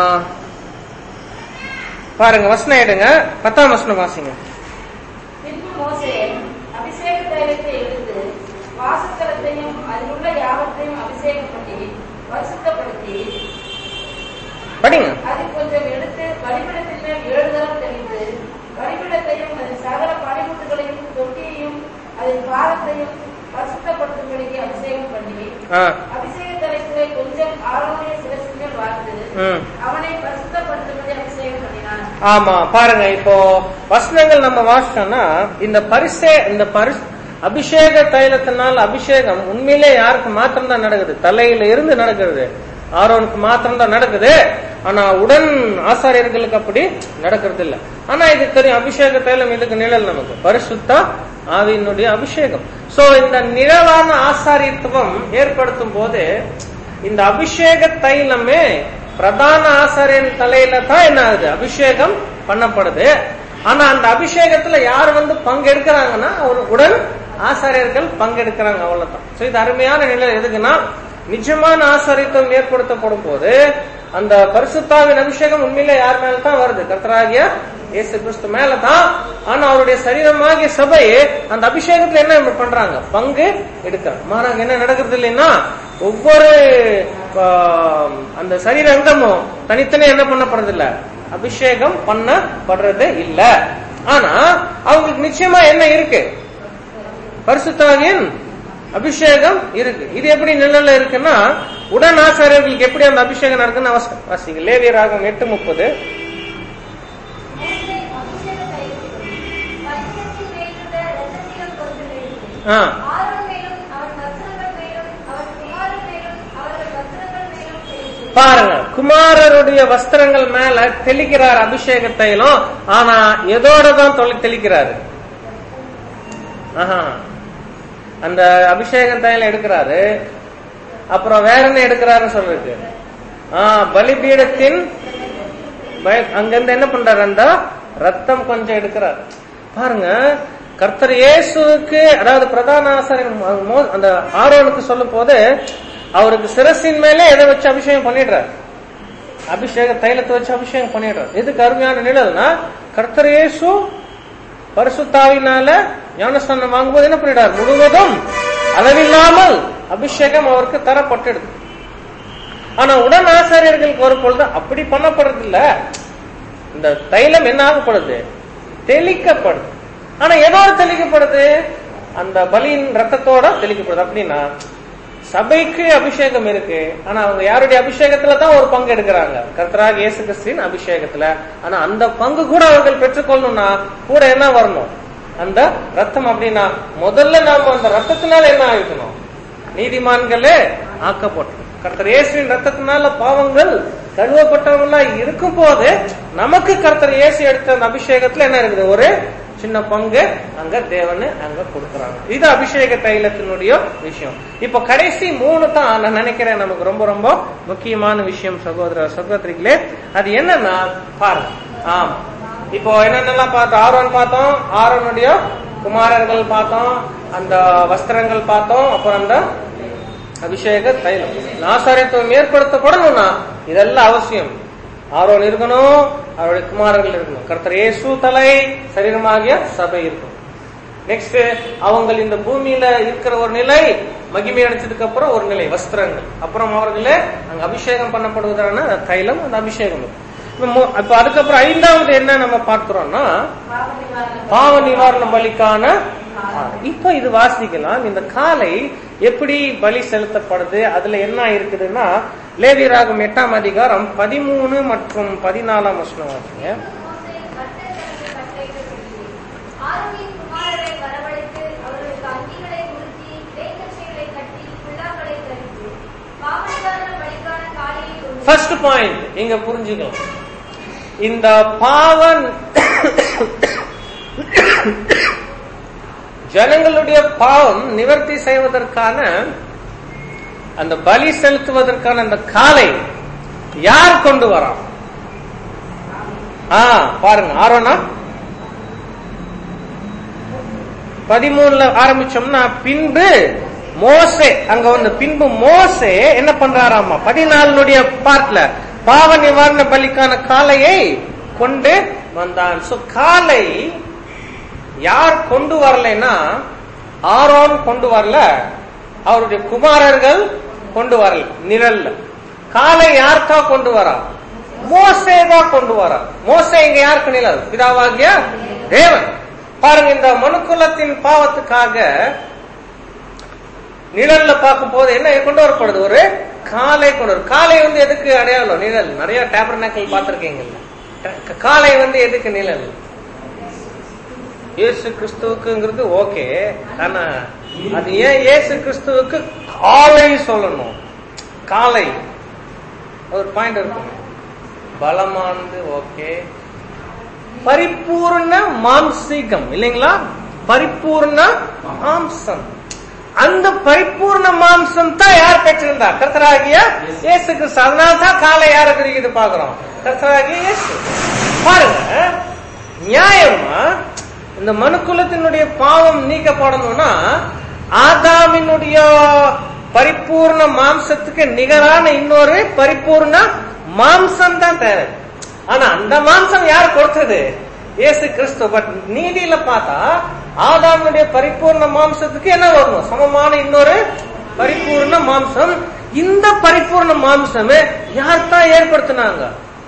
பாருங்க வசனம் எடுங்க பத்தாம் வசனம் வாசிங்க
பின்பு மோசே அபிஷேக தைலத்தை எடுத்து வாசஸ்தலத்தையும் அதிலுள்ள யாவற்றையும் அபிஷேகம் பண்ணி பரிசுத்தப்படுத்தி
படிங்க
அதில் கொஞ்சம் எடுத்து பலிபீடத்தின் மேல் ஏழு தரம் தெளித்து பலிபீடத்தையும் அதன் சகல பணிமுட்டுகளையும் தொட்டியையும் அதன் பாரத்தையும் பரிசுத்தப்படுத்தும்படிக்கு அபிஷேகம் பண்ணி
ஆ,
அபிஷேக தலைப்பிலே கொஞ்சம் ஆரோனிய சிரசின் மேல் வார்த்து
ம்.
அவனை பரிசுத்தப்படுத்தும்படி அபிஷேகம் பண்ணினான்
ஆமா பாருங்க இப்போ வசனங்கள் நம்ம வாசிச்சோம்னா இந்த பரிசே இந்த பரிசு அபிஷேக தைலத்தினால் அபிஷேகம் உண்மையிலே யாருக்கு மாத்திரம் தான் நடக்குது தலையில இருந்து நடக்கிறது ஆரோனுக்கு மாத்திரம் தான் நடக்குது ஆனா உடன் ஆசாரியர்களுக்கு அப்படி நடக்கிறது இல்ல ஆனா இது தெரியும் அபிஷேக தைலம் இதுக்கு நிழல் நமக்கு பரிசுத்த ஆவியினுடைய அபிஷேகம் சோ இந்த நிழலான ஆசாரியத்துவம் ஏற்படுத்தும் போது இந்த அபிஷேக தைலமே பிரதான ஆசாரியன் தலையில தான் என்ன ஆகுது அபிஷேகம் பண்ணப்படுது ஆனா அந்த அபிஷேகத்துல யார் வந்து பங்கெடுக்கிறாங்கன்னா ஒரு உடன் ஆசாரியர்கள் பங்கெடுக்கிறாங்க அவ்வளவுதான் சோ இது அருமையான நிலை எதுக்குன்னா நிஜமான ஆசாரியத்துவம் ஏற்படுத்தப்படும் போது அந்த பரிசுத்தாவின் அபிஷேகம் உண்மையிலே யார் மேல தான் வருது கர்த்தராகிய இயேசு கிறிஸ்து மேல தான் ஆனா அவருடைய சரீரமாகிய சபை அந்த அபிஷேகத்துல என்ன பண்றாங்க பங்கு எடுக்கிறாங்க மாறாங்க என்ன நடக்கிறது இல்லைன்னா ஒவ்வொரு ஆ, அந்த சரீர அங்கமும் தனித்தனியா என்ன பண்ணப்படுறது இல்ல அபிஷேகம் பண்ணப்படுறது இல்ல ஆனா அவங்களுக்கு நிச்சயமா என்ன இருக்கு பரிசுத்தாவின் அபிஷேகம் இருக்கு இது எப்படி நிழல்ல இருக்குன்னா உடன் ஆசாரியர்களுக்கு எப்படி அந்த அபிஷேகம் நடக்குன்னு அவச- வாசிங்க லேவியராகம் எட்டு முப்பது
மோசே அபிஷேக தைலத்தையும் பலிபீடத்தின் மேலுள்ள இரத்தத்தையும் கொண்டு எடுத்து
ஆ,
ஆரோன் மேலும் அவன் வஸ்திரங்கள் மேலும் அவன் குமாரன் மேலும் அவர்கள் வஸ்திரங்கள் மேலும் தெளித்து
பாருங்க குமாரருடைய வஸ்திரங்கள் மேல தெளிக்கிறார் அபிஷேக தைலம் ஆனா எதோட தான் தொலை- தெளிக்கிறாரு ஆஹா. அந்த அபிஷேக தைலம் எடுக்கிறாரு அப்புறம் வேற என்ன எடுக்கிறாருன்னு சொல்றது ஆ பலிபீடத்தின் பய- அங்கிருந்து என்ன பண்றாரு அந்த ரத்தம் கொஞ்சம் எடுக்கிறார் பாருங்க கர்த்தர் இயேசுவுக்கு அதாவது பிரதான ஆசாரியர் மோ- மோ- அந்த ஆரோனுக்கு சொல்லும் போது அவருக்கு சிரசின் மேலே எதை வச்சு அபிஷேகம் பண்ணிடுறார் அபிஷேக தைலத்தை வச்சு அபிஷேகம் பண்ணிடுறார் எதுக்கு அருமையான நிழல்னா கர்த்தர் இயேசு பரிசுத்தாவினால ஞானஸ்தானம் வாங்கும்போது என்ன பண்ணிடுறார் முழுவதும் அளவில்லாமல் அபிஷேகம் அவருக்கு தரப்பட்டுடுது ஆனா உடன் ஆசாரியர்களுக்கு வரும் பொழுது அப்படி பண்ணப்படுறது இல்ல இந்த தைலம் என்ன ஆகப்படுது தெளிக்கப்படுது ஆனா எதோட தெளிக்கப்படுது அந்த பலியின் ரத்தத்தோட தெளிக்கப்படுது அப்படின்னா சபைக்கு அபிஷேகம் இருக்கு ஆனா அவங்க யாருடைய அபிஷேகத்துல தான் ஒரு பங்கு எடுக்கிறாங்க கர்த்தராக இயேசு கிறிஸ்துவின் அபிஷேகத்துல ஆனா அந்த பங்கு கூட அவர்கள் பெற்றுக்கொள்ளணும்னா கூட என்ன வரணும் அந்த ரத்தம் அப்படின்னா முதல்ல நாம அந்த ரத்தத்தினால என்ன ஆயிக்கணும் நீதிமான்களே ஆக்கப்பட்டோம் கர்த்தர் இயேசுவின் ரத்தத்தினால பாவங்கள் கழுவப்பட்டவங்களா இருக்கும் போது நமக்கு கர்த்தர் இயேசு எடுத்த அந்த அபிஷேகத்துல என்ன இருக்குது ஒரு சின்ன பங்கு அங்க தேவனு அங்க கொடுக்கறாங்க இது அபிஷேக தைலத்தினுடைய விஷயம் இப்போ கடைசி மூணு தான் நான் நினைக்கிறேன் நமக்கு ரொம்ப ரொம்ப முக்கியமான விஷயம் சகோதர சகோதரிகளே அது என்னன்னா பாருங்க ஆமா இப்போ என்னென்னலாம் பார்த்தோம் ஆரோன் பார்த்தோம் ஆரோனுடைய குமாரர்கள் பார்த்தோம் அந்த வஸ்திரங்கள் பார்த்தோம் அப்புறம் அந்த அபிஷேக தைலம் நாசாரியத்துவம் ஏற்படுத்தப்படணும்னா இதெல்லாம் அவசியம் ஆரோன் இருக்கணும் அவருடைய குமாரர்கள் இருக்கணும் கர்த்தர் இயேசு தலை சரீரமாகிய சபை இருக்கும் நெக்ஸ்ட் அவங்க இந்த பூமியில இருக்கிற ஒரு நிலை மகிமை அடைச்சதுக்கு அப்புறம் ஒரு நிலை வஸ்திரங்கள் அப்புறம் அவர்களே அங்க அபிஷேகம் பண்ணப்படுவதான அந்த தைலம் அந்த அபிஷேகம் இப்ப மு- இப்ப அதுக்கப்புறம் ஐந்தாவது என்ன நம்ம பார்க்கிறோம்னா
பாவ நிவாரணம்
பாவ நிவாரண பலிக்கான இப்ப இது வாசிக்கலாம் இந்த காலை எப்படி பலி செலுத்தப்படுது அதுல என்ன இருக்குதுன்னா லேவியராகம் எட்டாம் அதிகாரம் பதிமூணு மற்றும் பதினாலாம் வசனம் வாசிங்க
மோசே கர்த்தர் தனக்கு கட்டளையிட்டபடியே ஆரோனின் குமாரரை வரவழைத்து அவர்களுக்கு அங்கி
பாயிண்ட் இங்க புரிஞ்சுக்கலாம் இந்த பாவன் ஜனங்களுடைய பாவம் நிவர்த்தி செய்வதற்கான அந்த பலி செலுத்துவதற்கான அந்த காலை யார் கொண்டு வரா ஆ பாருங்க ஆரோனா பதிமூணுல ஆரம்பிச்சோம்னா பின்பு மோசே அங்க வந்து பின்பு மோசே என்ன பண்றாராமா பதினாலுடைய பார்ட்ல பாவ நிவாரண பலிக்கான காளையை கொண்டு வந்தான் சோ காலை யார் கொண்டு வரலைன்னா ஆரோன் கொண்டு வரல அவருடைய குமாரர்கள் கொண்டு வரல நிழல்ல காலை யாருக்கா கொண்டு வரா மோசே தான் கொண்டு வரா மோசே இங்க யாருக்கு நிழல் பிதாவாகிய தேவன் பாருங்க இந்த மனுக்குலத்தின் பாவத்துக்காக நிழல்ல பார்க்கும் போது என்ன கொண்டு வரப்படுது ஒரு காலை கொண்டு வரும் காலை வந்து எதுக்கு அடையாளம் நிழல் நிறைய டேபர்னாக்கள் பார்த்திருக்கீங்கல்ல ட- காலை வந்து எதுக்கு நிழல் இயேசு கிறிஸ்துவுக்குங்கிறது ஓகே ஆனா அது ஏன் இயேசு கிறிஸ்துவுக்கு காலை சொல்லணும் காலை ஒரு பாயிண்ட் இருக்கும் பலமானது ஓகே பரிபூர்ண மாம்சீகம் இல்லைங்களா பரிபூர்ண மாம்சம் அந்த பரிபூர்ண மாம்சம் தான் யார் பெற்றிருந்தா கர்த்தராகிய இயேசு கிறிஸ்து அதனால தான் காலை யார தெரியுது பாக்குறோம் கர்த்தராகிய இயேசு பாருங்க நியாயமா இந்த மனுக்குலத்தினுடைய பாவம் நீக்கப்படணும்னா ஆதாமினுடைய பரிபூர்ண மாம்சத்துக்கு நிகரான இன்னொரு பரிபூர்ண மாம்சம் தான் தேவை ஆனா அந்த மாம்சம் யார் கொடுத்தது இயேசு கிறிஸ்து பட் நீதியில பார்த்தா ஆதாமுடைய பரிபூர்ண மாம்சத்துக்கு என்ன வரணும் சமமான இன்னொரு பரிபூர்ண மாம்சம் இந்த பரிபூர்ண மாம்சம் யார் தான் ஏற்படுத்தினாங்க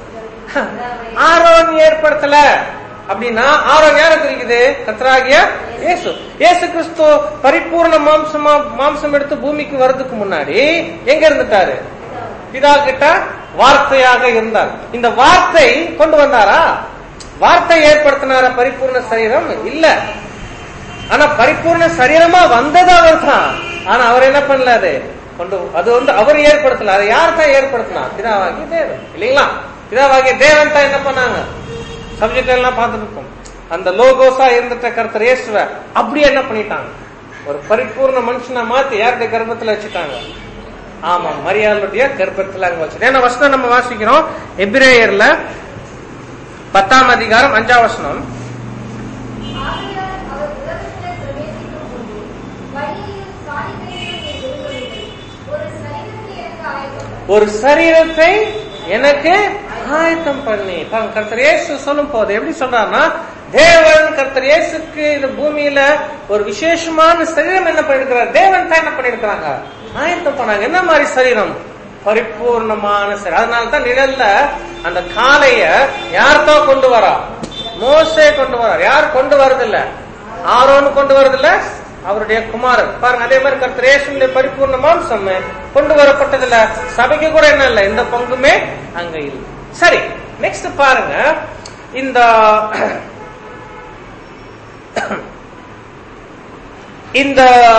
ஆரோன் ஏற்படுத்தல அப்படின்னா ஆரோன் யாரை குறிக்குது கத்ராகிய இயேசு இயேசு கிறிஸ்து பரிபூர்ண மாம்சமா மாம்சம் எடுத்து பூமிக்கு வர்றதுக்கு முன்னாடி எங்க இருந்துட்டாரு பிதா கிட்ட வார்த்தையாக இருந்தார் இந்த வார்த்தை கொண்டு வந்தாரா வார்த்தை ஏற்படுத்தினார பரிபூர்ண சரீரம் இல்ல ஆனா பரிபூர்ண சரீரமா வந்தது அவர் தான் ஆனா அவர் என்ன பண்ணல அது கொண்டு அது வந்து அவர் ஏற்படுத்தல அதை யார் தான் ஏற்படுத்தினா பிதாவாகிய தேவன் இல்லைங்களா பிதாவாகிய தேவன் தான் என்ன பண்ணாங்க சப்ஜெக்ட் எல்லாம் பார்த்துட்டு இருக்கோம் அந்த லோகோஸா இருந்துட்ட கருத்தர் இயேசுவ அப்படி என்ன பண்ணிட்டாங்க ஒரு பரிபூர்ண மனுஷனை மாத்தி யாருடைய கர்ப்பத்துல வச்சுட்டாங்க ஆமா மரியாளுடைய கர்ப்பத்துல அங்க வச்சு ஏன்னா வசனம் நம்ம வாசிக்கிறோம் எபிரேயர்ல பத்தாம் அதிகாரம் அஞ்சாம் வசனம்
ஆகையால் அவர் உலகத்திலே பிரவேசிக்கும் போது வழியையும் காணிக்கையையும் நீ விரும்பவில்லை. ஒரு சரீரத்தை எனக்கு ஆயத்தம்
ஒரு சரீரத்தை எனக்கு ஆயத்தம் பண்ணி பாருங்க, கர்த்தர் இயேசு சொல்லும் போது எப்படி சொல்றாருன்னா தேவன் கர்த்தர் இயேசுக்கு இந்த பூமியில ஒரு விசேஷமான சரீரம் என்ன பண்ணிருக்கிறார் தேவன் தான் என்ன பண்ணிருக்கிறாங்க ஆயத்தம் பண்ணாங்க என்ன மாதிரி சரீரம் பரிபூர்ணமான சரீரம் அதனால தான் நிழல்ல அந்த காளைய யார் தான் கொண்டு வரா மோசே கொண்டு வரார் யார் கொண்டு வரதில்ல ஆரோன்னு கொண்டு வரதில்ல அவருடைய குமாரன் பாருங்க அதே மாதிரி கர்த்தர் இயேசுடைய பரிபூர்ண மாம்சம் கொண்டு வரப்பட்டதுல சபைக்கு கூட என்ன இல்ல இந்த பங்குமே அங்க இல்லை சரி நெக்ஸ்ட் பாருங்க இந்த இந்த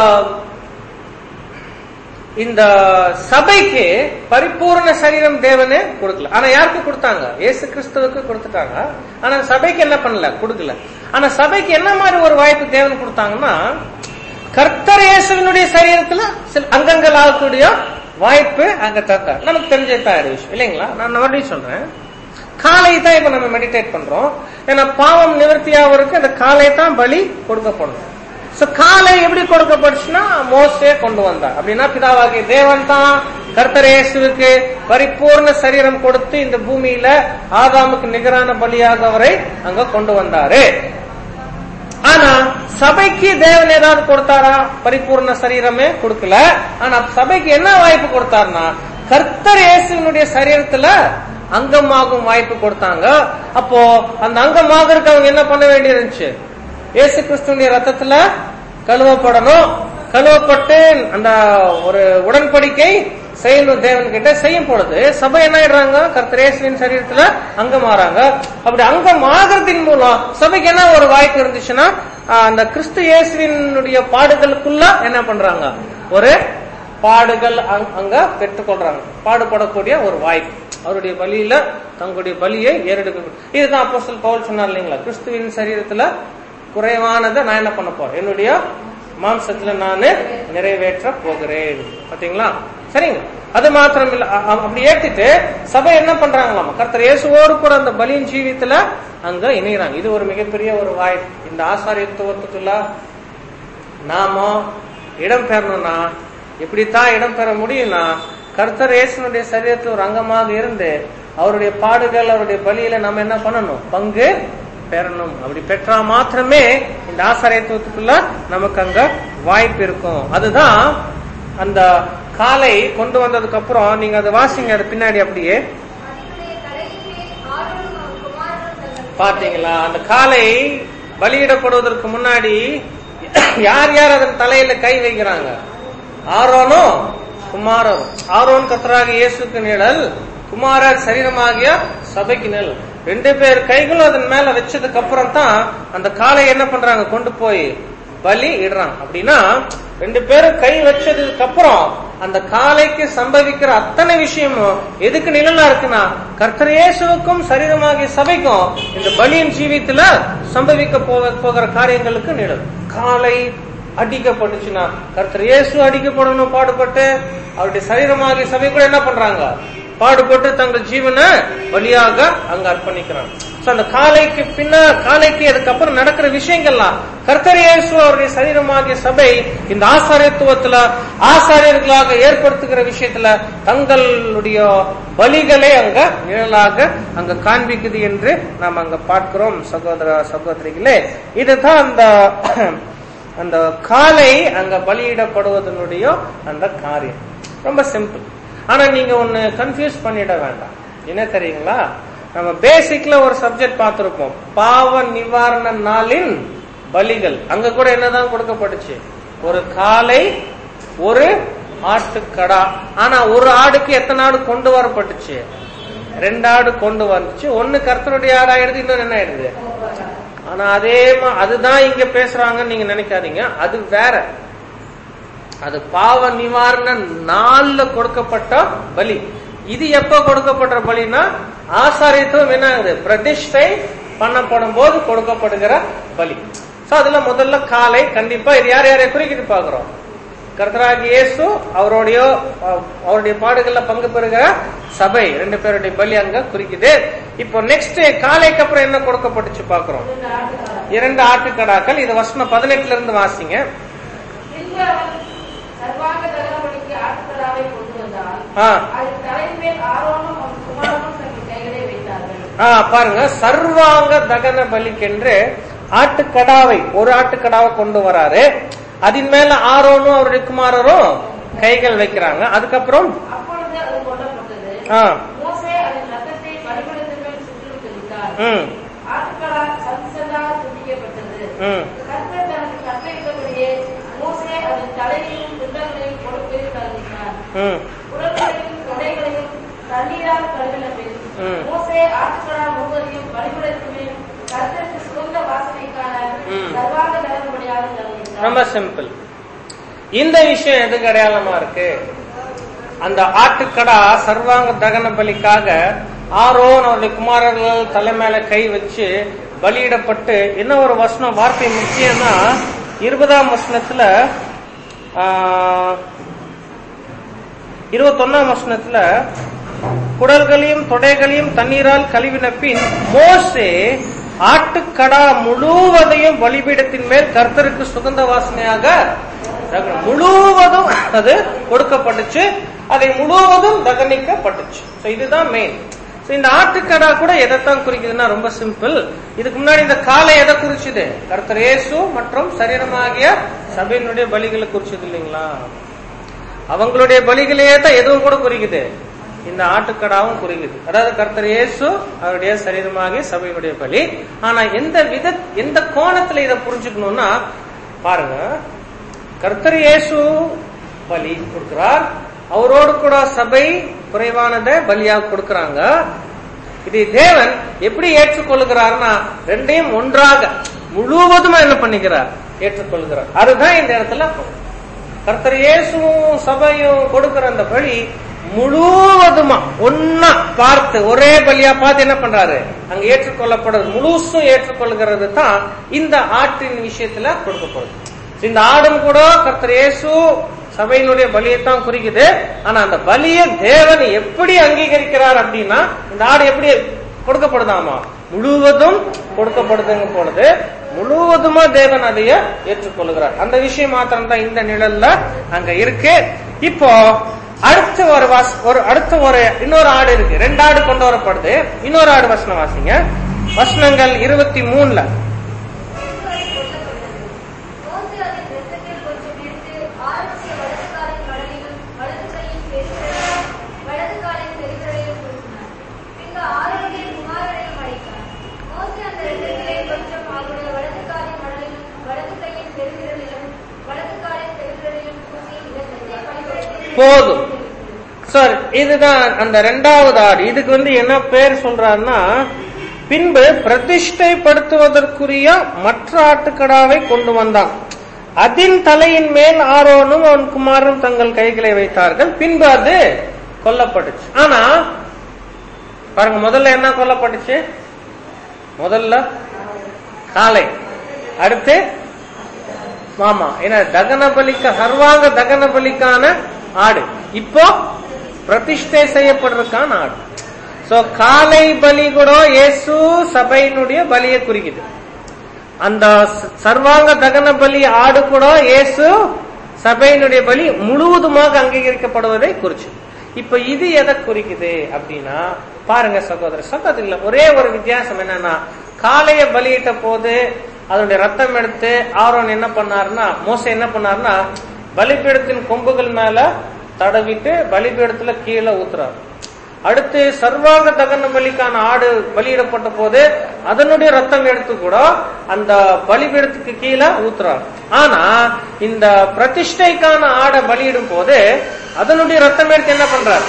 இந்த சபைக்கு பரிபூர்ண சரீரம் தேவனே கொடுக்கல ஆனா யாருக்கு கொடுத்தாங்க இயேசு கிறிஸ்துவுக்கு கொடுத்துட்டாங்க ஆனா சபைக்கு என்ன பண்ணல கொடுக்கல ஆனா சபைக்கு என்ன மாதிரி ஒரு வாய்ப்பு தேவன் கொடுத்தாங்கன்னா கர்த்தர் இயேசுவினுடைய சரீரத்துல சில அங்கங்கள் ஆகக்கூடிய வாய்ப்பு அங்க தந்தார் நமக்கு தெரிஞ்சதான் விஷயம் இல்லைங்களா நான் மறுபடியும் சொல்றேன் காலை தான் இப்ப நம்ம மெடிடேட் பண்றோம் ஏன்னா பாவம் நிவர்த்தியாவருக்கு அந்த காலை தான் பலி கொடுக்கப்படணும் சோ காலை எப்படி கொடுக்கப்பட்டுச்சுன்னா மோசே கொண்டு வந்தார் அப்படின்னா பிதாவாகிய தேவன் தான் கர்த்தர் இயேசுவுக்கு பரிபூர்ண சரீரம் கொடுத்து இந்த பூமியில ஆதாமுக்கு நிகரான பலியாக அவரை அங்க கொண்டு வந்தாரு ஆனா சபைக்கு தேவன் ஏதாவது கொடுத்தாரா பரிபூர்ண சரீரமே கொடுக்கல ஆனா சபைக்கு என்ன வாய்ப்பு கொடுத்தாருன்னா கர்த்தர் இயேசுவினுடைய சரீரத்துல அங்கமாகும் வாய்ப்பு கொடுத்தாங்க அப்போ அந்த அங்கமாக அவங்க என்ன பண்ண வேண்டியது இருந்துச்சு இயேசு கிறிஸ்துடைய ரத்தத்துல கழுவப்படணும் கழுவப்பட்டு அந்த ஒரு உடன்படிக்கை செய்யணும் தேவன் கிட்ட செய்யும் பொழுது சபை என்ன ஆயிடுறாங்க கர்த்தர் இயேசுவின் சரீரத்துல அங்கமாறாங்க அப்படி அங்கம் ஆகிறதின் மூலம் சபைக்கு என்ன ஒரு வாய்ப்பு இருந்துச்சுன்னா ஆஹ், அந்த கிறிஸ்து இயேசுவினுடைய பாடுகளுக்குள்ள என்ன பண்றாங்க ஒரு பாடுகள் அங்க- அங்க பெற்றுக்கொள்றாங்க பாடுபடக்கூடிய ஒரு வாய்ப்பு அவருடைய பலியில தங்களுடைய பலியை ஏறெடுக்க இதுதான் அப்போஸ்தலன் பவுல் சொன்னார் இல்லைங்களா கிறிஸ்துவின் சரீரத்துல குறைவானதை நான் என்ன பண்ண போறேன் என்னுடைய மாம்சத்துல நானு நிறைவேற்ற போகிறேன் பாத்தீங்களா சரிங்க அது மாத்திரம் இல்ல அ- அ- அப்படி ஏத்திட்டு சபை என்ன பண்றாங்களாமா கர்த்தர் இயேசுவோடு கூட அந்த பலியின் ஜீவித்துல அங்க இணைகிறாங்க இது ஒரு மிகப்பெரிய ஒரு வாய்ப்பு இந்த ஆசாரியத்துவத்துக்குள்ள நாம இடம் பெறணும்னா எப்படித்தான் இடம் பெற முடியும்னா கர்த்தர் இயேசுனுடைய சரீரத்தில் ஒரு அங்கமாக இருந்து அவருடைய பாடுகள் அவருடைய பலியில நம்ம என்ன பண்ணணும் பங்கு பெறணும் அப்படி பெற்றா மாத்திரமே இந்த ஆசாரியத்துவத்துக்குள்ள நமக்கு அங்க வாய்ப்பு இருக்கும் அதுதான் அந்த காலை கொண்டு வந்ததுக்கு அப்புறம் நீங்க அதை வாசிங்க அது பின்னாடி அப்படியே
அதனுடைய தலையின் மேல் ஆரோனும் அவன் குமாரனும் தங்கள்
பாத்தீங்களா அந்த காலை பலியிடப்படுவதற்கு முன்னாடி யார் யார் அதன் தலையில கை வைக்கிறாங்க ஆரோனும் குமாரரும் ஆரோன் கத்தராக இயேசுக்கு நிழல் குமாரர் சரீரமாகிய சபைக்கு நிழல் ரெண்டு பேர் கைகளும் அதன் மேல வச்சதுக்கு அப்புறம் தான் அந்த காலை என்ன பண்றாங்க கொண்டு போய் பலி இடுறாங்க அப்படின்னா ரெண்டு பேரும் கை வச்சதுக்கு அப்புறம் அந்த காலைக்கு சம்பவிக்கிற அத்தனை விஷயமும் எதுக்கு நிழலா இருக்குன்னா கர்த்தர் இயேசுவுக்கும் சரீரமாகிய சபைக்கும் இந்த பலியின் ஜீவித்துல சம்பவிக்க போக போகிற காரியங்களுக்கு நிழல் காலை அடிக்கப்பட்டுச்சுன்னா கர்த்தர் இயேசு அடிக்கப்படணும் பாடுபட்டு அவருடைய சரீரமாகிய சபை கூட என்ன பண்றாங்க பாடுபட்டு தங்கள் ஜீவனை பலியாக அங்க அர்ப்பணிக்கிறாங்க சோ அந்த காலைக்கு பின்ன காலைக்கு அதுக்கப்புறம் நடக்கிற விஷயங்கள்லாம் கர்த்தர் இயேசு அவருடைய சரீரமாகிய சபை இந்த ஆசாரியத்துவத்துல ஆசாரியர்களாக ஏற்படுத்துகிற விஷயத்துல தங்களுடைய பலிகளை அங்க நிழலாக அங்க காண்பிக்குது என்று நாம் அங்க பார்க்கிறோம் சகோதர சகோதரிகளே இதுதான் அந்த அந்த காலை அங்க பலியிடப்படுவதனுடைய அந்த காரியம் ரொம்ப சிம்பிள் ஆனா நீங்க ஒண்ணு கன்ஃபியூஸ் பண்ணிட வேண்டாம் என்ன தெரியுங்களா நம்ம பேசிக்ல ஒரு சப்ஜெக்ட் பார்த்திருப்போம் பாவ நிவாரண நாளின் பலிகள் அங்க கூட என்னதான் கொடுக்கப்பட்டுச்சு ஒரு காலை ஒரு ஆட்டுக்கடா ஆனா ஒரு ஆடுக்கு எத்தனை ஆடு கொண்டு வரப்பட்டுச்சு ரெண்டு ஆடு கொண்டு வந்துச்சு ஒண்ணு கர்த்தருடைய ஆடு ஆயிடுது இன்னொன்னு என்ன ஆயிடுது ஆனா அதே மா- அதுதான் இங்க பேசுறாங்கன்னு நீங்க நினைக்காதீங்க அது வேற அது பாவ நிவாரண நாள்ல கொடுக்கப்பட்ட பலி இது எப்ப கொடுக்கப்பட்ட பலினா ஆசாரியத்துவம் என்ன ஆகுது பிரதிஷ்டை பண்ணப்படும் போது கொடுக்கப்படுகிற பலி சோ அதுல முதல்ல காலை கண்டிப்பா இது யார் யாரை குறிக்கிட்டு பாக்குறோம் கர்த்தராகி இயேசு அவருடைய அஹ், அவருடைய பாடுகள்ல பங்கு பெறுகிற சபை ரெண்டு பேருடைய பலி அங்க குறிக்குது இப்போ நெக்ஸ்ட் காலைக்கு அப்புறம் என்ன கொடுக்கப்பட்டுச்சு பாக்குறோம்
இந்த ஆட்டுக்காரன்
இரண்டு ஆட்டுக்கடாக்கள் இது வசனம் பதினெட்டுல இருந்து வாசிங்க
பின்பு அவன் சர்வாங்க தகனபடிக்கு ஆட்டுக்கடாவை கொண்டு வந்தான்
ஆ
அது தலையின் மேல் ஆரோனும் அவன் குமாரனும் தங்கள் கைகளை வைத்தார்கள்
ஆ, பாருங்க சர்வாங்க தகன பலிக்கென்று ஆட்டுக்கடாவை ஒரு ஆட்டுக்கடாவை கொண்டு வராரு அதன் மேல ஆரோனும் அவருடைய குமாரரும் கைகள் வைக்கிறாங்க அதுக்கப்புறம்
அப்பொழுது அது கொல்லப்பட்டது
ஆ,
மோசே அதன் ரத்தத்தை பலிபீடத்தின் மேல் சுற்றிலும் தெளித்தார்
ம்,
ஆட்டுக்கடா சல்சலா துண்டிக்கப்பட்டது
ம்,
கர்த்தர் தனக்கு கட்டளையிட்டபடியே மோசே அதன் தலையையும் துண்டங்களையும் கொடுத்து கலந்தினார்
ம்,
உடல்களையும் தொடைகளையும் தண்ணீரால் கழுவின பின்
ம்.
மோசே ஆட்டுக்கடா முழுவதையும் பலிபீடத்தின் மேல் கர்த்தருக்கு சுகந்த வாசனைக்கான
ம்.
சர்வாங்க தகனபடியாக கலந்தினார்
ரொம்ப சிம்பிள் இந்த விஷயம் எதுக்கு அடையாளமா இருக்கு அந்த ஆட்டுக்கடா சர்வாங்க தகன பலிக்காக ஆரோன் அவருடைய குமாரர்கள் தலை மேல கை வச்சு பலியிடப்பட்டு என்ன ஒரு வசனம் வார்த்தை முக்கியம்னா இருபதாம் வசனத்துல ஆஹ், இருபத்தொன்னாம் வசனத்துல குடல்களையும் தொடைகளையும் தண்ணீரால் கழுவின பின் மோசே ஆட்டுக்கடா முழுவதையும் பலிபீடத்தின் மேல் கர்த்தருக்கு சுகந்த வாசனையாக தகனம். முழுவதும் அது கொடுக்கப்பட்டுச்சு அதை முழுவதும் தகனிக்கப்பட்டுச்சு So இதுதான் மெயின் இந்த ஆட்டுக்கடா கூட எதைத்தான் குறிக்குதுன்னா ரொம்ப சிம்பிள் இதுக்கு முன்னாடி இந்த காலை எதை குறிச்சுது கர்த்தர் இயேசு மற்றும் சரீரமாகிய சபையினுடைய பலிகளை குறிச்சது இல்லைங்களா அவங்களுடைய பலிகளையே தான் எதுவும் கூட குறிக்குது இந்த ஆட்டுக்கடாவும் குறிக்குது அதாவது கர்த்தர் இயேசு அவருடைய சரீரமாகிய சபையினுடைய பலி ஆனா எந்த வித எந்த கோணத்துல இதை புரிஞ்சுக்கணும்னா பாருங்க கர்த்தர் இயேசு பலி கொடுக்கிறார் அவரோடு கூட சபை குறைவானதை பலியாக கொடுக்கறாங்க இதை தேவன் எப்படி ஏற்றுக்கொள்கிறார்னா ரெண்டையும் ஒன்றாக முழுவதுமா என்ன பண்ணிக்கிறார் ஏற்றுக்கொள்கிறார் அதுதான் இந்த இடத்துல கர்த்தர் இயேசுவும் சபையும் கொடுக்கிற அந்த பலி முழுவதுமா ஒன்னா பார்த்து ஒரே பலியா பார்த்து என்ன பண்றாரு அங்க ஏற்றுக்கொள்ளப்படுறது முழுசும் ஏற்றுக்கொள்கிறது தான் இந்த ஆட்டின் விஷயத்துல கொடுக்கப்படுது இந்த ஆடும் கூட கர்த்தர் இயேசு சபையினுடைய பலியைத்தான் குறிக்குது ஆனா அந்த பலியை தேவன் எப்படி அங்கீகரிக்கிறார் அப்படின்னா இந்த ஆடு எப்படி கொடுக்கப்படுதாமா முழுவதும் கொடுக்கப்படுதுங்க பொழுது முழுவதுமா தேவன் அதைய ஏற்றுக்கொள்கிறார் அந்த விஷயம் மாத்திரம் தான் இந்த நிழல்ல அங்க இருக்கு இப்போ அடுத்த ஒரு வாஸ் ஒரு அடுத்த ஒரு இன்னொரு ஆடு இருக்கு ரெண்டு ஆடு கொண்டு வரப்படுது இன்னொரு ஆடு வசனம் வாசிங்க வசனங்கள் இருபத்தி மூணுல
மோசே அதன் இரத்தத்தில் கொஞ்சம் எடுத்து ஆரோனுடைய வலது காலின் மடலிலும் வலது கையின் பெருவிரலையும் வலது காலின் பெருவிரலையும் பூசினார். பின்பு ஆரோனுடைய குமாரரையும் அழைத்தார். மோசே அந்த இரத்தத்திலே கொஞ்சம் அவருடைய வலது காலின் மடலிலும் வலது கையின் பெருவிரலிலும் வலது காலின் பெருவிரலிலும் பூசி இரத்தத்தை பலிபீடத்தில்
போதும் சார் இதுதான் அந்த ரெண்டாவது ஆடு இதுக்கு வந்து என்ன பேர் சொல்றாருன்னா பின்பு பிரதிஷ்டைப்படுத்துவதற்குரிய மற்ற ஆட்டுக்கடாவை கொண்டு வந்தான் அதின் தலையின் மேல் ஆரோனும் அவன் குமாரனும் தங்கள் கைகளை வைத்தார்கள் பின்பு அது கொல்லப்பட்டுச்சு ஆனா பாருங்க முதல்ல என்ன கொல்லப்பட்டுச்சு முதல்ல காளை அடுத்து ஆமா ஏன்னா தகன பலிக்க சர்வாங்க தகன பலிக்கான ஆடு இப்போ பிரதிஷ்டை செய்யப்படுறதுக்கான ஆடு சோ காலை பலி கூட இயேசு சபையினுடைய பலியை குறிக்குது அந்த ச- சர்வாங்க தகன பலி ஆடு கூட இயேசு சபையினுடைய பலி முழுவதுமாக அங்கீகரிக்கப்படுவதை குறிச்சு இப்ப இது எதை குறிக்குது அப்படின்னா பாருங்க சகோதர சகோதரில ஒரே ஒரு வித்தியாசம் என்னன்னா காளைய பலியிட்ட போது அதனுடைய ரத்தம் எடுத்து ஆரோன் என்ன பண்ணாருன்னா மோச என்ன பண்ணாருன்னா பலிபீடத்தின் கொம்புகள் மேல தடவிட்டு பலிபீடத்துல கீழே ஊத்துறாரு அடுத்து சர்வாங்க தகன பலிக்கான ஆடு பலியிடப்பட்ட போது அதனுடைய ரத்தம் எடுத்து கூட அந்த பலிபீடத்துக்கு கீழே ஊத்துறார் ஆனா இந்த பிரதிஷ்டைக்கான ஆடை பலியிடும் போது அதனுடைய ரத்தம் எடுத்து என்ன பண்றார்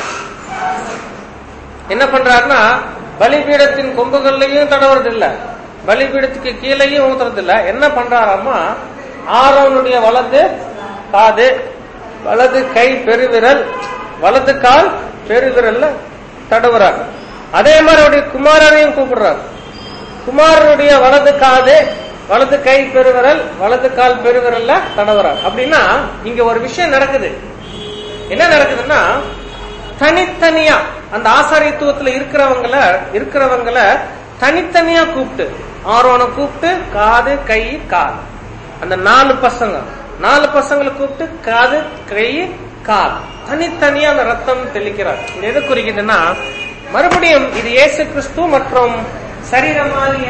என்ன பண்றாருன்னா பலிபீடத்தின் கொம்புகள்லயும் தடவுறது இல்ல பலிபீடத்துக்கு கீழேயும் ஊத்துறது இல்ல என்ன பண்றாராமா ஆரோனுடைய வலது காது வலது கை பெருவிரல் வலது கால் பெருவிரல்ல தடவுறார் அதே மாதிரி அவருடைய குமாரரையும் கூப்பிடுறார் குமாரனுடைய வலது காது வலது கை பெருவிரல் வலது கால் பெருவிரல்ல தடவுறார் அப்படின்னா இங்க ஒரு விஷயம் நடக்குது என்ன நடக்குதுன்னா தனித்தனியா அந்த ஆசாரியத்துவத்துல இருக்கிறவங்கள இருக்கிறவங்கள தனித்தனியா கூப்பிட்டு ஆரோனை கூப்பிட்டு காது கை கால் அந்த நாலு பசங்க நாலு பசங்களை கூப்பிட்டு காது கை கால் தனித்தனியா அந்த ரத்தம் தெளிக்கிறார் இது எது குறிக்குதுன்னா மறுபடியும் இது இயேசு கிறிஸ்து மற்றும் சரீரமாகிய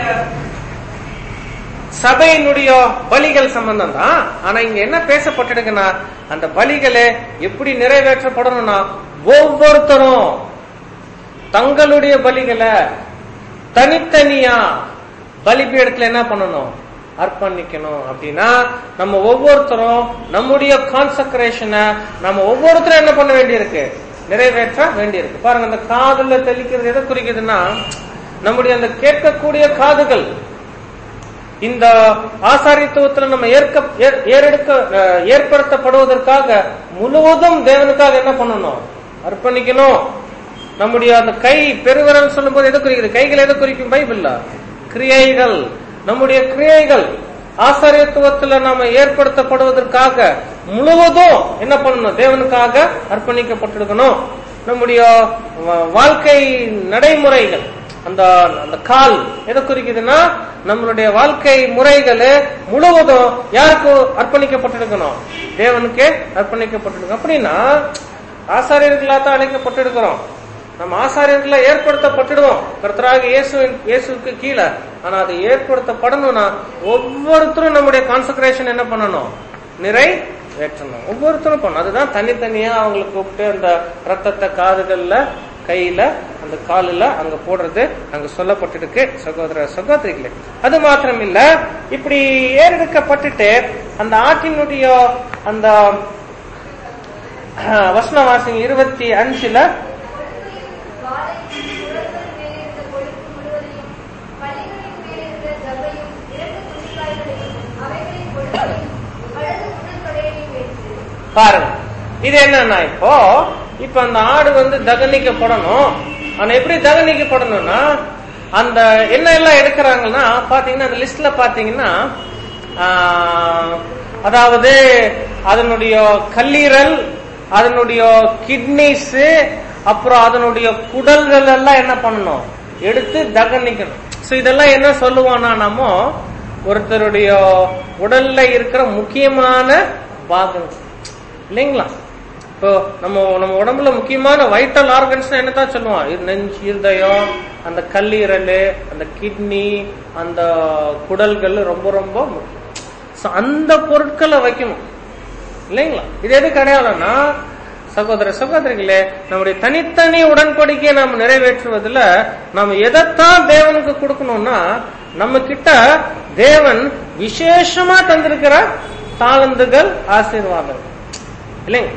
சபையினுடைய பலிகள் சம்பந்தம் தான் ஆனா இங்க என்ன பேசப்பட்டிருக்குன்னா அந்த பலிகளை எப்படி நிறைவேற்றப்படணும்னா ஒவ்வொருத்தரும் தங்களுடைய பலிகளை தனித்தனியா பலிபீடத்துல என்ன பண்ணணும் அர்ப்பணிக்கணும் அப்படின்னா நம்ம ஒவ்வொருத்தரும் நம்முடைய கான்சக்ரேஷனை நம்ம ஒவ்வொருத்தரும் என்ன பண்ண வேண்டியிருக்கு நிறைவேற்ற வேண்டியிருக்கு பாருங்க அந்த காதுல தெளிக்கிறது எதை குறிக்குதுன்னா நம்முடைய அந்த கேட்கக்கூடிய காதுகள் இந்த ஆசாரித்துவத்துல நம்ம ஏற்க ஏற்- ஏறெடுக்க அஹ், ஏற்படுத்தப்படுவதற்காக முழுவதும் தேவனுக்காக என்ன பண்ணணும் அர்ப்பணிக்கணும் நம்முடைய அந்த கை பெருவிரல் சொல்லும்போது எதை குறிக்குது கைகள் எதை குறிக்கும் பைபிள்ல கிரியைகள் நம்முடைய கிரியைகள் ஆசாரியத்துவத்துல நாம ஏற்படுத்தப்படுவதற்காக முழுவதும் என்ன பண்ணணும் தேவனுக்காக அர்ப்பணிக்கப்பட்டிருக்கணும் நம்முடைய வா- வாழ்க்கை நடைமுறைகள் அந்த அந்த கால் எதை குறிக்குதுன்னா நம்மளுடைய வாழ்க்கை முறைகள் முழுவதும் யாருக்கு அர்ப்பணிக்கப்பட்டிருக்கணும் தேவனுக்கே அர்ப்பணிக்கப்பட்டிருக்கணும் அப்படின்னா ஆசாரியர்களா தான் அழைக்கப்பட்டிருக்கிறோம் நம்ம ஆசாரியர்களா ஏற்படுத்தப்பட்டுடுவோம் கர்த்தராக இயேசு இயேசுக்கு கீழே ஆனா அது ஏற்படுத்தப்படணும்னா ஒவ்வொருத்தரும் நம்முடைய கான்சன்ட்ரேஷன் என்ன பண்ணணும் நிறை வேற்றணும் ஒவ்வொருத்தரும் பண்ணணும் அதுதான் தனித்தனியா அவங்களுக்கு கூப்பிட்டு அந்த ரத்தத்தை காதுகள்ல கையில அந்த காலில் அங்க போடுறது அங்க சொல்லப்பட்டிருக்கு சகோதர சகோதரிகளே அது மாத்திரம் இல்ல இப்படி ஏறெடுக்கப்பட்டுட்டு அந்த ஆட்டினுடைய அந்த அஹ், வசனவாசிங்க இருபத்தி அஞ்சுல
வாழையின் குழல்கள் மேலிருந்த கொழுப்பு முழுவதையும், பல்லிகளின் மேலிருந்த ஜவ்வையும், இரண்டு துணிக்காய்களையும், அவைகளின் கொழுப்பையும், வலது முன்னந்தொடையையும் எடுத்து,
பாருங்க இது என்னன்னா இப்போ இப்ப அந்த ஆடு வந்து தகனிக்கப்படணும் ஆனா எப்படி தகனிக்கப்படணும்னா அந்த என்ன எல்லாம் எடுக்கிறாங்கன்னா பாத்தீங்கன்னா அந்த லிஸ்ட்ல பாத்தீங்கன்னா ஆஹ், அதாவது அதனுடைய கல்லீரல் அதனுடைய கிட்னிஸ் அப்புறம் அதனுடைய குடல்கள் எல்லாம் என்ன பண்ணணும் எடுத்து தகனிக்கணும் சோ இதெல்லாம் என்ன சொல்லுவோம்னா நம்ம ஒருத்தருடைய உடல்ல இருக்கிற முக்கியமான பாகங்கள் இல்லைங்களா இப்போ நம்ம நம்ம உடம்புல முக்கியமான வைட்டல் ஆர்கன்ஸ் என்னதான் சொல்லுவோம் இது நெஞ்சு இருதயம் அந்த கல்லீரல் அந்த கிட்னி அந்த குடல்கள் ரொம்ப ரொம்ப முக்கியம் So, அந்த பொருட்களை வைக்கணும் இல்லைங்களா இது எது கிடையாதுன்னா சகோதர சகோதரிகளே நம்முடைய தனித்தனி உடன்படிக்கையை நாம் நிறைவேற்றுவதில் நம்ம எதைத்தான் தேவனுக்கு கொடுக்கணும்னா நம்ம கிட்ட தேவன் விசேஷமா தந்திருக்கிற தாளந்துகள் ஆசீர்வாதங்கள் இல்லைங்க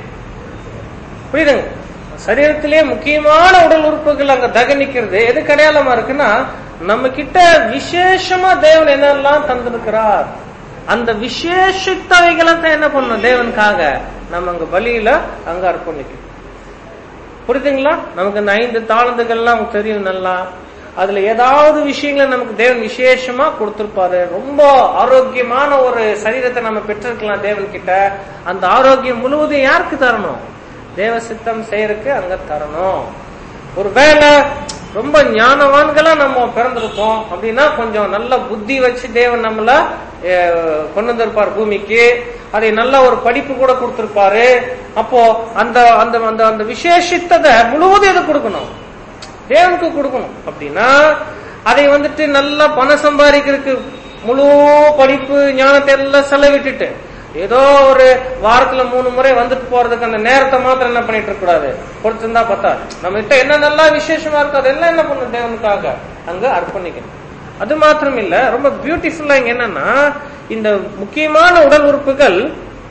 புரியுதுங்க சரீரத்திலே முக்கியமான உடல் உறுப்புகள் அங்க தகனிக்கிறது எது கடையாளமா இருக்குன்னா நம்ம கிட்ட விசேஷமா தேவன் என்னெல்லாம் தந்திருக்கிறார் அந்த விசேஷித்தவைகளை தான் என்ன பண்ணணும் தேவனுக்காக நம்ம அங்க பலியில அங்க அர்ப்பணிக்கணும் புரியுதுங்களா நமக்கு இந்த ஐந்து தாளந்துகள்லாம் நமக்கு தெரியும் நல்லா அதுல ஏதாவது விஷயங்களை நமக்கு தேவன் விசேஷமா கொடுத்திருப்பாரு ரொம்ப ஆரோக்கியமான ஒரு சரீரத்தை நம்ம பெற்றிருக்கலாம் தேவன் கிட்ட அந்த ஆரோக்கியம் முழுவதும் யாருக்கு தரணும் தேவ சித்தம் செய்யறதுக்கு அங்க தரணும் ஒருவேளை ரொம்ப ஞானவான்களா நம்ம பிறந்திருக்கோம் அப்படின்னா கொஞ்சம் நல்ல புத்தி வச்சு தேவன் நம்மள அஹ், கொண்டு வந்திருப்பார் பூமிக்கு அதை நல்ல ஒரு படிப்பு கூட கொடுத்திருப்பாரு அப்போ அந்த அந்த அந்த அந்த விசேஷித்ததை முழுவதும் எது கொடுக்கணும் தேவனுக்கு கொடுக்கணும் அப்படின்னா அதை வந்துட்டு நல்லா பணம் சம்பாதிக்கிறதுக்கு முழு படிப்பு ஞானத்தை எல்லாம் செலவிட்டுட்டு ஏதோ ஒரு வாரத்துல மூணு முறை வந்துட்டு போறதுக்கு அந்த நேரத்தை மாத்திரம் என்ன பண்ணிட்டு இருக்க கூடாது கொடுத்திருந்தா பார்த்தா நம்ம கிட்ட என்ன நல்லா விசேஷமா இருக்கோ அதெல்லாம் என்ன பண்ணும் தேவனுக்காக அங்க அர்ப்பணிக்கணும் அது மாத்திரம் இல்ல ரொம்ப பியூட்டிஃபுல்லா இங்க என்னன்னா இந்த முக்கியமான உடல் உறுப்புகள்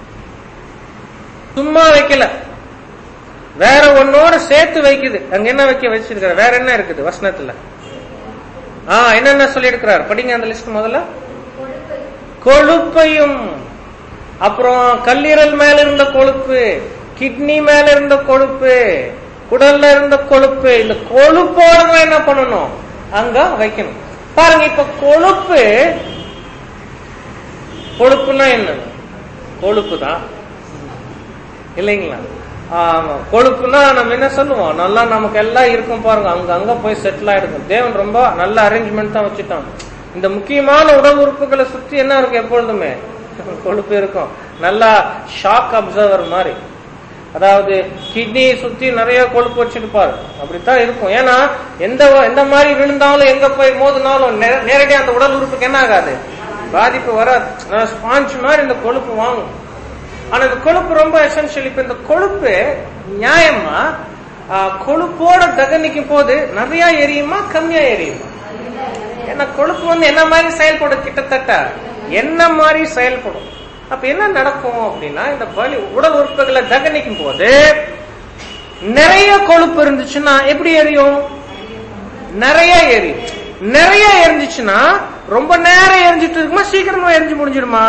சும்மா வைக்கல வேற ஒன்னோட சேர்த்து வைக்குது அங்க என்ன வைக்க வச்சிருக்கிற வேற என்ன இருக்குது வசனத்துல ஆ என்னென்ன சொல்லி படிங்க அந்த லிஸ்ட் முதல்ல கொழுப்பையும் அப்புறம் கல்லீரல் மேல இருந்த கொழுப்பு கிட்னி மேல இருந்த கொழுப்பு குடல்ல இருந்த கொழுப்பு இந்த கொழுப்போட தான் என்ன பண்ணணும் அங்க வைக்கணும் பாருங்க இப்ப கொழுப்பு கொழுப்புன்னா என்ன கொழுப்பு தான் இல்லைங்களா ஆமா கொழுப்புனா நம்ம என்ன சொல்லுவோம் நல்லா நமக்கு எல்லாம் இருக்கும் பாருங்க அங்க அங்க போய் செட்டில் ஆயிடுக்கும் தேவன் ரொம்ப நல்ல அரேஞ்ச்மெண்ட் தான் வச்சுட்டான் இந்த முக்கியமான உடல் உறுப்புகளை சுத்தி என்ன இருக்கும் எப்பொழுதுமே கொழுப்பு இருக்கும் நல்லா ஷாக் அப்சர்வர் மாதிரி அதாவது கிட்னியை சுத்தி நிறைய கொழுப்பு வச்சிருப்பாரு அப்படித்தான் இருக்கும் ஏன்னா எந்த எந்த மாதிரி விழுந்தாலும் எங்க போய் மோதினாலும் நே- நேரடியா அந்த உடல் உறுப்புக்கு என்ன ஆகாது பாதிப்பு வராது ஸ்பாஞ்ச் மாதிரி இந்த கொழுப்பு வாங்கும் ஆனா இந்த கொழுப்பு ரொம்ப எசென்ஷியல் இப்ப இந்த கொழுப்பு நியாயமா ஆ, கொழுப்போட தகனிக்கும் போது நிறைய எரியுமா கம்மியா எரியுமா ஏன்னா கொழுப்பு வந்து என்ன மாதிரி செயல்படும் கிட்டத்தட்ட என்ன மாதிரி செயல்படும் அப்ப என்ன நடக்கும் அப்படின்னா இந்த பலி உடல் உறுப்புகளை தகனிக்கும் போது நிறைய கொழுப்பு இருந்துச்சுன்னா எப்படி எரியும் நிறைய எரியும் நிறைய எரிஞ்சிச்சுன்னா ரொம்ப நேரம் எரிஞ்சிட்டு இருக்குமா சீக்கிரமா எரிஞ்சு முடிஞ்சிருமா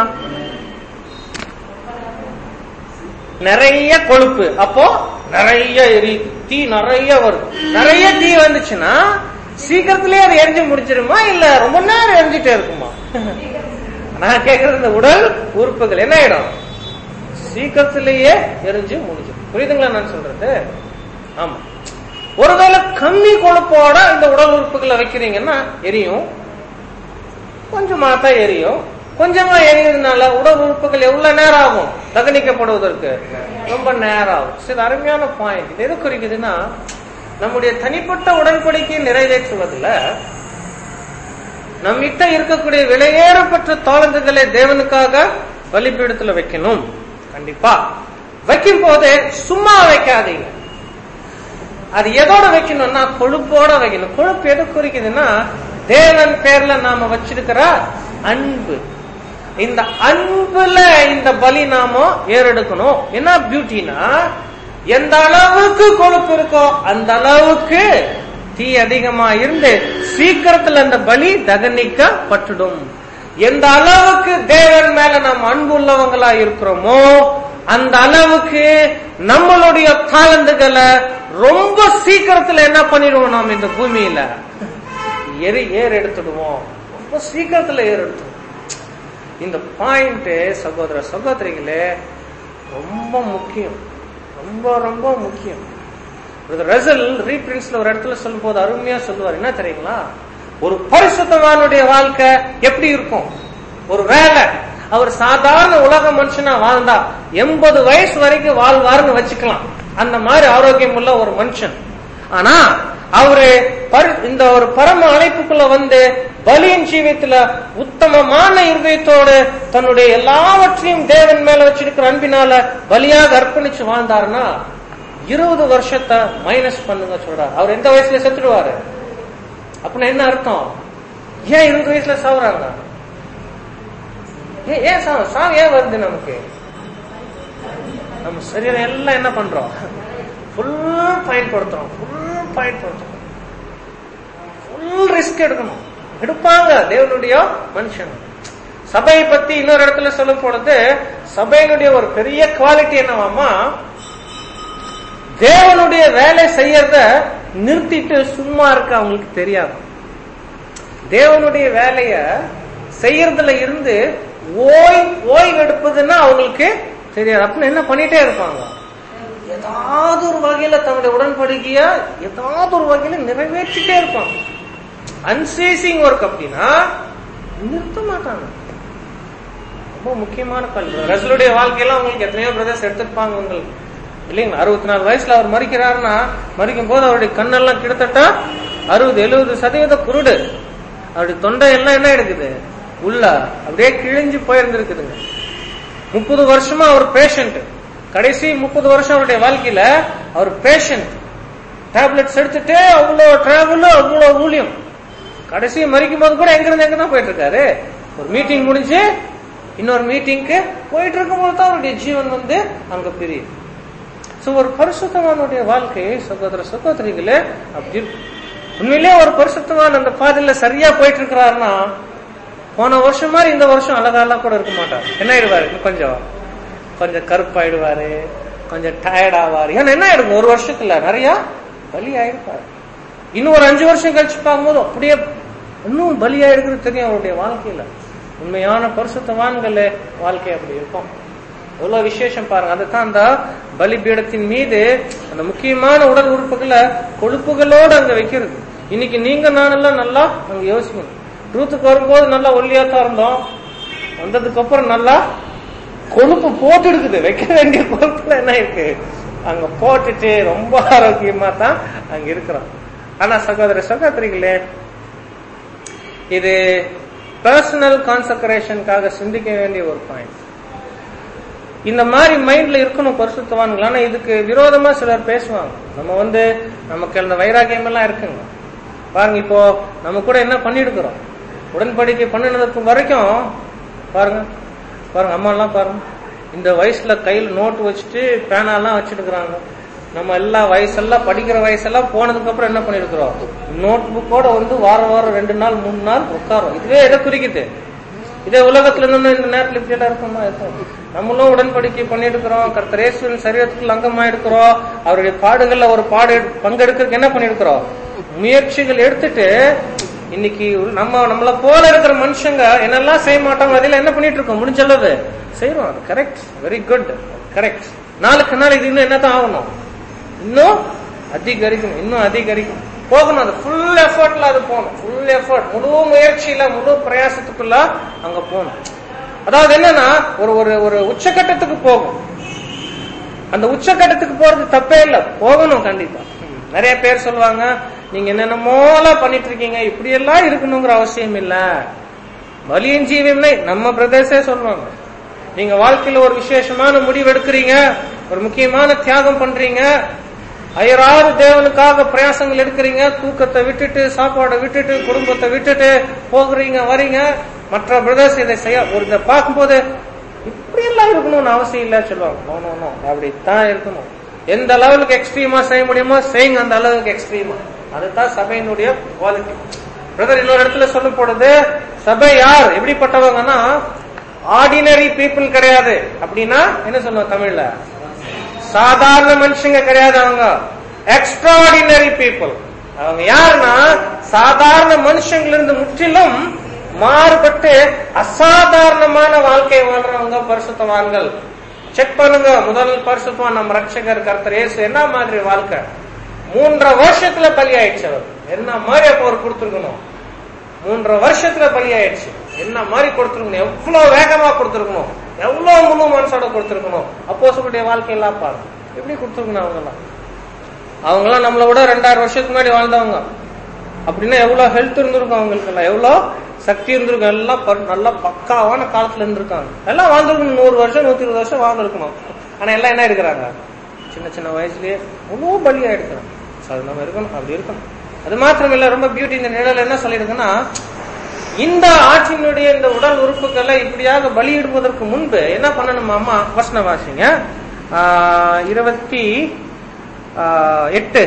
நிறைய கொழுப்பு அப்போ நிறைய எரி தீ நிறைய வரும் நிறைய தீ வந்துச்சுன்னா சீக்கிரத்திலேயே அது எரிஞ்சு முடிச்சிருமா இல்ல ரொம்ப நேரம் எரிஞ்சிட்டே இருக்குமா நான் கேக்குறது இந்த உடல் உறுப்புகள் என்ன ஆயிடும் சீக்கிரத்திலேயே எரிஞ்சு முடிஞ்சிடும் புரியுதுங்களா நான் சொல்றது ஆமா ஒருவேளை கம்மி கொழுப்போட இந்த உடல் உறுப்புகளை வைக்கிறீங்கன்னா எரியும் கொஞ்சமா தான் எரியும் கொஞ்சமா எரியறதுனால உடல் உறுப்புகள் எவ்வளவு நேரம் ஆகும் தகனிக்கப்படுவதற்கு ரொம்ப நேரம் ஆகும் சரி அருமையான பாயிண்ட் இது எது குறிக்குதுன்னா நம்முடைய தனிப்பட்ட உடன்படிக்கையை நிறைவேற்றுவதில் நம்மிட்ட இருக்கக்கூடிய விலையேறப்பட்ட தாளந்துகளை தேவனுக்காக பலிபீடத்துல வைக்கணும் கண்டிப்பா வைக்கும் போது சும்மா வைக்காதீங்க அது எதோட வைக்கணும்னா கொழுப்போட வைக்கணும் கொழுப்பு எது குறிக்குதுன்னா தேவன் பேர்ல நாம வச்சிருக்கிற அன்பு இந்த அன்புல இந்த பலி நாம ஏறெடுக்கணும் என்ன பியூட்டினா எந்த அளவுக்கு கொழுப்பு இருக்கோ அந்த அளவுக்கு தீ அதிகமா இருந்து சீக்கிரத்துல அந்த பலி தகனிக்கப்பட்டுடும் எந்த அளவுக்கு தேவன் மேல நாம் அன்பு உள்ளவங்களா இருக்கிறோமோ அந்த அளவுக்கு நம்மளுடைய தாளந்துகளை ரொம்ப சீக்கிரத்துல என்ன பண்ணிடுவோம் நாம் இந்த பூமியில எரி ஏர் எடுத்துடுவோம் ரொம்ப சீக்கிரத்துல ஏர் எடுத்துடுவோம் இந்த பாயிண்ட் சகோதர சகோதரிகளே ரொம்ப முக்கியம் ரொம்ப ரொம்ப முக்கியம் ரசல் ரீபிரின்ஸ்ல ஒரு இடத்துல சொல்லும் போது அருமையா சொல்லுவார் என்ன தெரியுங்களா ஒரு பரிசுத்தவானுடைய வாழ்க்கை எப்படி இருக்கும் ஒரு வேலை அவர் சாதாரண உலக மனுஷனா வாழ்ந்தா எண்பது வயசு வரைக்கும் வாழ்வாருன்னு வச்சுக்கலாம் அந்த மாதிரி ஆரோக்கியம் உள்ள ஒரு மனுஷன் ஆனா அவரு பரி- இந்த ஒரு பரம அழைப்புக்குள்ள வந்து பலியின் ஜீவியத்துல உத்தமமான இருதயத்தோடு தன்னுடைய எல்லாவற்றையும் தேவன் மேல வச்சிருக்கிற அன்பினால பலியாக அர்ப்பணிச்சு வாழ்ந்தாருன்னா இருபது வருஷத்தை மைனஸ் பண்ணுங்க சொல்றாரு அவர் எந்த வயசுல செத்துடுவாரு அப்படின்னா என்ன அர்த்தம் ஏன் இருபது வயசுல சாவுறாங்க ஏன் ஏன் சாவு சாவு ஏன் வருது நமக்கு நம்ம சரீரம் எல்லாம் என்ன பண்றோம் ஃபுல் பயன்படுத்துறோம் ஃபுல் பயன்படுத்துறோம் ஃபுல் ரிஸ்க் எடுக்கணும் எடுப்பாங்க தேவனுடைய மனுஷன் சபையை பத்தி இன்னொரு இடத்துல சொல்லும் பொழுது சபையினுடைய ஒரு பெரிய குவாலிட்டி என்னவாமா தேவனுடைய வேலை செய்யறத நிறுத்திட்டு சும்மா இருக்க அவங்களுக்கு தெரியாது தேவனுடைய வேலைய செய்யறதுல இருந்து ஓய் ஓய்வு எடுப்பதுன்னா அவங்களுக்கு தெரியாது அப்படின்னு என்ன பண்ணிட்டே இருப்பாங்க ஏதாவது ஒரு வகையில தன்னுடைய உடன்படிக்கைய ஏதாவது ஒரு வகையில நிறைவேற்றிட்டே இருப்பாங்க அன்சேசிங் ஒர்க் அப்படின்னா நிறுத்த மாட்டாங்க ரொம்ப முக்கியமான கல்வி ரசலுடைய வாழ்க்கையெல்லாம் உங்களுக்கு எத்தனையோ பிரதர்ஸ் எடுத்திருப்பாங்க உங்களுக்கு இல்லைங்களா அறுபத்தி நாலு வயசுல அவர் மறிக்கிறாருன்னா மறிக்கும் போது அவருடைய கண்ணெல்லாம் கிட்டத்தட்ட அறுபது எழுபது சதவீத குருடு அவருடைய தொண்டை எல்லாம் என்ன எடுக்குது உள்ள அப்படியே கிழிஞ்சு போயிருந்திருக்குதுங்க முப்பது வருஷமா அவர் பேஷண்ட் கடைசி முப்பது வருஷம் அவருடைய வாழ்க்கையில அவர் பேஷண்ட் டேப்லெட்ஸ் எடுத்துட்டு அவ்வளோ டிராவல் அவ்வளோ ஊழியம் கடைசி மறிக்கும் போது கூட எங்க இருந்து எங்க தான் போயிட்டு இருக்காரு ஒரு மீட்டிங் முடிஞ்சு இன்னொரு மீட்டிங்க்கு போயிட்டு இருக்கும்போது தான் அவருடைய ஜீவன் வந்து அங்க பிரியுது சோ ஒரு பரிசுத்தவானுடைய வாழ்க்கை சகோதர சகோதரிகளே அப்படி இருக்கு. உண்மையிலே ஒரு பரிசுத்தவான் அந்த பாதையில சரியா போயிட்டு இருக்கிறாருன்னா போன வருஷம் மாதிரி இந்த வருஷம் அழகாலாம் கூட இருக்க மாட்டார் என்ன ஆயிடுவாரு இன்னும் கொஞ்சம் கொஞ்சம் கருப்பாயிடுவாரு கொஞ்சம் டயர்ட் ஆவாரு ஏன்னா என்ன ஆயிடும் ஒரு வருஷத்துல நிறைய பலி ஆயிருப்பாரு இன்னும் ஒரு அஞ்சு வருஷம் கழிச்சு பார்க்கும்போது அப்படியே இன்னும் பலியா இருக்கிறது தெரியும் அவருடைய வாழ்க்கையில உண்மையான பரிசுத்தவான்கள் வாழ்க்கை அப்படி இருக்கும் எவ்வளவு விசேஷம் பாருங்க அதுதான் அந்த பலிபீடத்தின் மீது அந்த முக்கியமான உடல் உறுப்புகளை கொழுப்புகளோடு அங்க வைக்கிறது இன்னைக்கு நீங்க நானெல்லாம் நல்லா அங்க யோசிக்கணும் ட்ரூத்துக்கு வரும்போது நல்லா ஒல்லியா தான் இருந்தோம் வந்ததுக்கு அப்புறம் நல்லா கொழுப்பு போட்டு இருக்குது வைக்க வேண்டிய கொழுப்புல என்ன இருக்கு அங்க போட்டுட்டு ரொம்ப ஆரோக்கியமா தான் அங்க இருக்கிறோம் ஆனா சகோதர சகோதரிகளே இது பர்சனல் கான்சன்ட்ரேஷனுக்காக சிந்திக்க வேண்டிய ஒரு பாயிண்ட் இந்த மாதிரி மைண்ட்ல இருக்கணும் பரிசுத்தவான்கள் ஆனா இதுக்கு விரோதமா சிலர் பேசுவாங்க நம்ம வந்து நமக்கு அந்த வைராகியம் எல்லாம் இருக்குங்க பாருங்க இப்போ நம்ம கூட என்ன பண்ணிருக்கிறோம் உடன்படிக்கை பண்ணினதுக்கு வரைக்கும் பாருங்க பாருங்க அம்மா எல்லாம் பாருங்க இந்த வயசுல கையில நோட்டு வச்சுட்டு பேனாலாம் வச்சிருக்கிறாங்க நம்ம எல்லா வயசெல்லாம் படிக்கிற வயசெல்லாம் போனதுக்கு அப்புறம் என்ன பண்ணிருக்கிறோம் நோட் புக்கோட வந்து வாரம் வாரம் ரெண்டு நாள் மூணு நாள் உட்காரோம் இதுவே எதை குறிக்குது இதே உலகத்துல இருந்து இந்த நேரத்துல இப்படி எல்லாம் இருக்குமா இருக்கும் நம்மளும் உடன்படிக்கை பண்ணிருக்கிறோம் கர்த்தரேஸ்வரன் சரீரத்துக்குள்ள அங்கமா இருக்கிறோம் அவருடைய பாடுகள்ல ஒரு பாடு எடு- பங்கெடுக்கிறதுக்கு என்ன பண்ணிருக்கிறோம் முயற்சிகள் எடுத்துட்டு இன்னைக்கு நம்ம நம்மள போல இருக்கிற மனுஷங்க என்னெல்லாம் செய்ய மாட்டாங்க அதில் என்ன பண்ணிட்டு இருக்கோம் முடிஞ்ச அளவு செய்யறோம் அது கரெக்ட் வெரி குட் கரெக்ட் நாளுக்கு நாள் இது இன்னும் என்னதான் ஆகணும் இன்னும் அதிகரிக்கும் இன்னும் அதிகரிக்கும் போகணும் அது ஃபுல் எஃபர்ட்ல அது போகணும் ஃபுல் எஃபர்ட் முழு முயற்சியில முழு பிரயாசத்துக்குள்ள அங்க போகணும் அதாவது என்னன்னா ஒரு ஒரு ஒரு உச்சக்கட்டத்துக்கு போகும் அந்த உச்சக்கட்டத்துக்கு போறது தப்பே இல்ல போகணும் கண்டிப்பா நிறைய பேர் சொல்லுவாங்க நீங்க என்னென்னமோலாம் பண்ணிட்டு இருக்கீங்க இப்படி எல்லாம் இருக்கணுங்கிற அவசியம் இல்ல பலியின் ஜீவியம்னே நம்ம பிரதேசே சொல்லுவாங்க நீங்க வாழ்க்கையில ஒரு விசேஷமான முடிவு எடுக்கிறீங்க ஒரு முக்கியமான தியாகம் பண்றீங்க அயராறு தேவனுக்காக பிரயாசங்கள் எடுக்கிறீங்க தூக்கத்தை விட்டுட்டு சாப்பாடை விட்டுட்டு குடும்பத்தை விட்டுட்டு போகிறீங்க வரீங்க மற்ற பிரதர்ஸ் இதை செய்ய ஒரு இதை பார்க்கும்போது இப்படி எல்லாம் இருக்கணும்னு அவசியம் இல்ல சொல்லுவாங்க நோ நோ நோ அப்படித்தான் இருக்கணும் எந்த லெவலுக்கு எக்ஸ்ட்ரீமா செய்ய முடியுமோ செய்யுங்க அந்த அளவுக்கு எக்ஸ்ட்ரீமா அதுதான் சபையினுடைய குவாலிட்டி பிரதர் இன்னொரு இடத்துல சொல்லப்படுது சபை யார் எப்படிப்பட்டவங்கன்னா ஆர்டினரி பீப்புள் கிடையாது அப்படின்னா என்ன சொல்லுவோம் தமிழ்ல சாதாரண மனுஷங்க கிடையாது அவங்க எக்ஸ்ட்ராடினரி பீப்புள் அவங்க யாருன்னா சாதாரண மனுஷங்களிருந்து முற்றிலும் மாறுபட்டு அசாதாரணமான வாழ்க்கை வாழ்றவங்க பரிசுத்தவான்கள் செக் பண்ணுங்க முதல் பரிசுத்தவான் நம்ம ரட்சகர் கர்த்தர் இயேசு என்ன மாதிரி வாழ்க்கை மூன்றரை வருஷத்துல பலி ஆயிடுச்சு அவர் என்ன மாதிரி அப்ப அவர் கொடுத்துருக்கணும் மூன்றரை வருஷத்துல பலி ஆயிடுச்சு என்ன மாதிரி கொடுத்துருக்கணும் எவ்வளவு வேகமா கொடுத்துருக்கணும் எவ்வளவு முழு மனசோட கொடுத்துருக்கணும் அப்போ சொல்லுடைய வாழ்க்கையெல்லாம் பாருங்க எப்படி கொடுத்துருக்கணும் அவங்கெல்லாம் அவங்கெல்லாம் நம்மளை விட ரெண்டாயிரம் வருஷத்துக்கு முன்னாடி வாழ்ந்தவங்க அப்படின்னா எவ்வளவு ஹெல்த் இருந்திருக்கும் அவங்களுக்கு எல்லாம் எவ்வளவு சக்தி இருந்திருக்கும் எல்லாம் பர்- நல்லா பக்காவான காலத்துல இருந்திருக்காங்க எல்லாம் வாழ்ந்திருக்கணும் நூறு வருஷம் நூத்தி இருபது வருஷம் வாழ்ந்திருக்கணும் ஆனா எல்லாம் என்ன இருக்கிறாங்க சின்ன சின்ன வயசுலயே முழு பலியா எடுக்கிறாங்க So, அது நம்ம இருக்கணும் அப்படி இருக்கணும் அது மாத்திரம் இல்ல ரொம்ப பியூட்டி இந்த நிழல் என்ன சொல்லியிருக்குன்னா இந்த ஆட்சியினுடைய இந்த உடல் உறுப்புகளை இப்படியாக பலியிடுவதற்கு முன்பு என்ன பண்ணணுமா அம்மா வசன வாசிங்க ஆஹ், இருபத்தி ஆஹ், எட்டு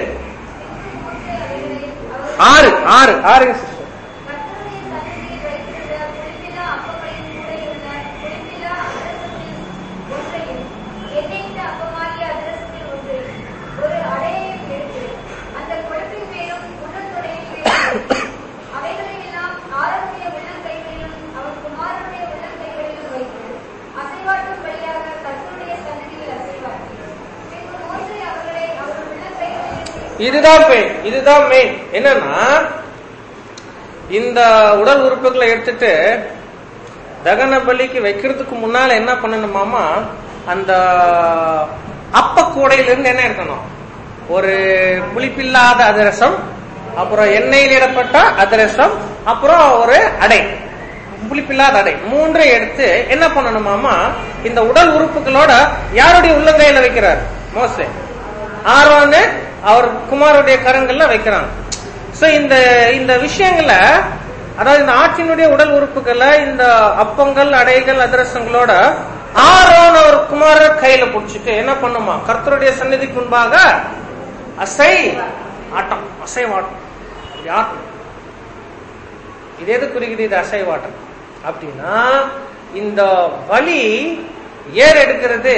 ஆறு ஆறு ஆறு sister.
கர்த்தருடைய சந்நிதியில் வைத்திருந்த புளிப்பில்லா அப்பங்களையும் கூடையுள்ள புளிப்பில்லா அதிரசத்தில் ஒன்றையும் எண்ணெயிட்ட அப்பமாகிய அதிரசத்தில் ஒன்றையும் ஒரு அடையையும் எடுத்து அந்த கொழுப்பின் மேலும் உள்ளத்தொடையின் மேலும் வைத்து, அவைகளையெல்லாம் ஆரோனுடைய உள்ளங்கைகளிலும் அவன் குமாரனுடைய உள்ளங்கைகளிலும் வைத்து அசைவாட்டும் வழியாக கர்த்தருடைய சந்நிதியில் அசைவாட்டி பின்பு மோசே அவர்களை அவர் உள்ளங்கைகளில்
இதுதான் மெயின் இதுதான் மெயின் என்னன்னா இந்த உடல் உறுப்புகளை எடுத்துட்டு தகன பலிக்கு வைக்கிறதுக்கு முன்னால என்ன பண்ணணுமாமா அந்த அப்ப கூடையிலிருந்து என்ன எடுக்கணும் ஒரு புளிப்பில்லாத அதிரசம் அப்புறம் எண்ணெயில் இடப்பட்ட அதிரசம் அப்புறம் ஒரு அடை புளிப்பில்லாத அடை மூன்றை எடுத்து என்ன பண்ணணுமாமா இந்த உடல் உறுப்புகளோட யாருடைய உள்ளங்கையில வைக்கிறார் மோசே ஆரோன்னு அவர் குமாருடைய கரங்கள்ல வைக்கிறாங்க சோ இந்த இந்த விஷயங்களை அதாவது இந்த ஆற்றினுடைய உடல் உறுப்புகளை இந்த அப்பங்கள் அடைகள் அதிரசங்களோட ஆரோன் அவர் குமாரர் கையில புடிச்சிட்டு என்ன பண்ணுமா கர்த்தருடைய சந்நிதிக்கு முன்பாக அசை ஆட்டம் அசைவாட்டம் இப்படி ஆட்டம் இது எது குறிக்குது இது அசைவாட்டம் அப்படின்னா இந்த வலி ஏர் எடுக்கிறது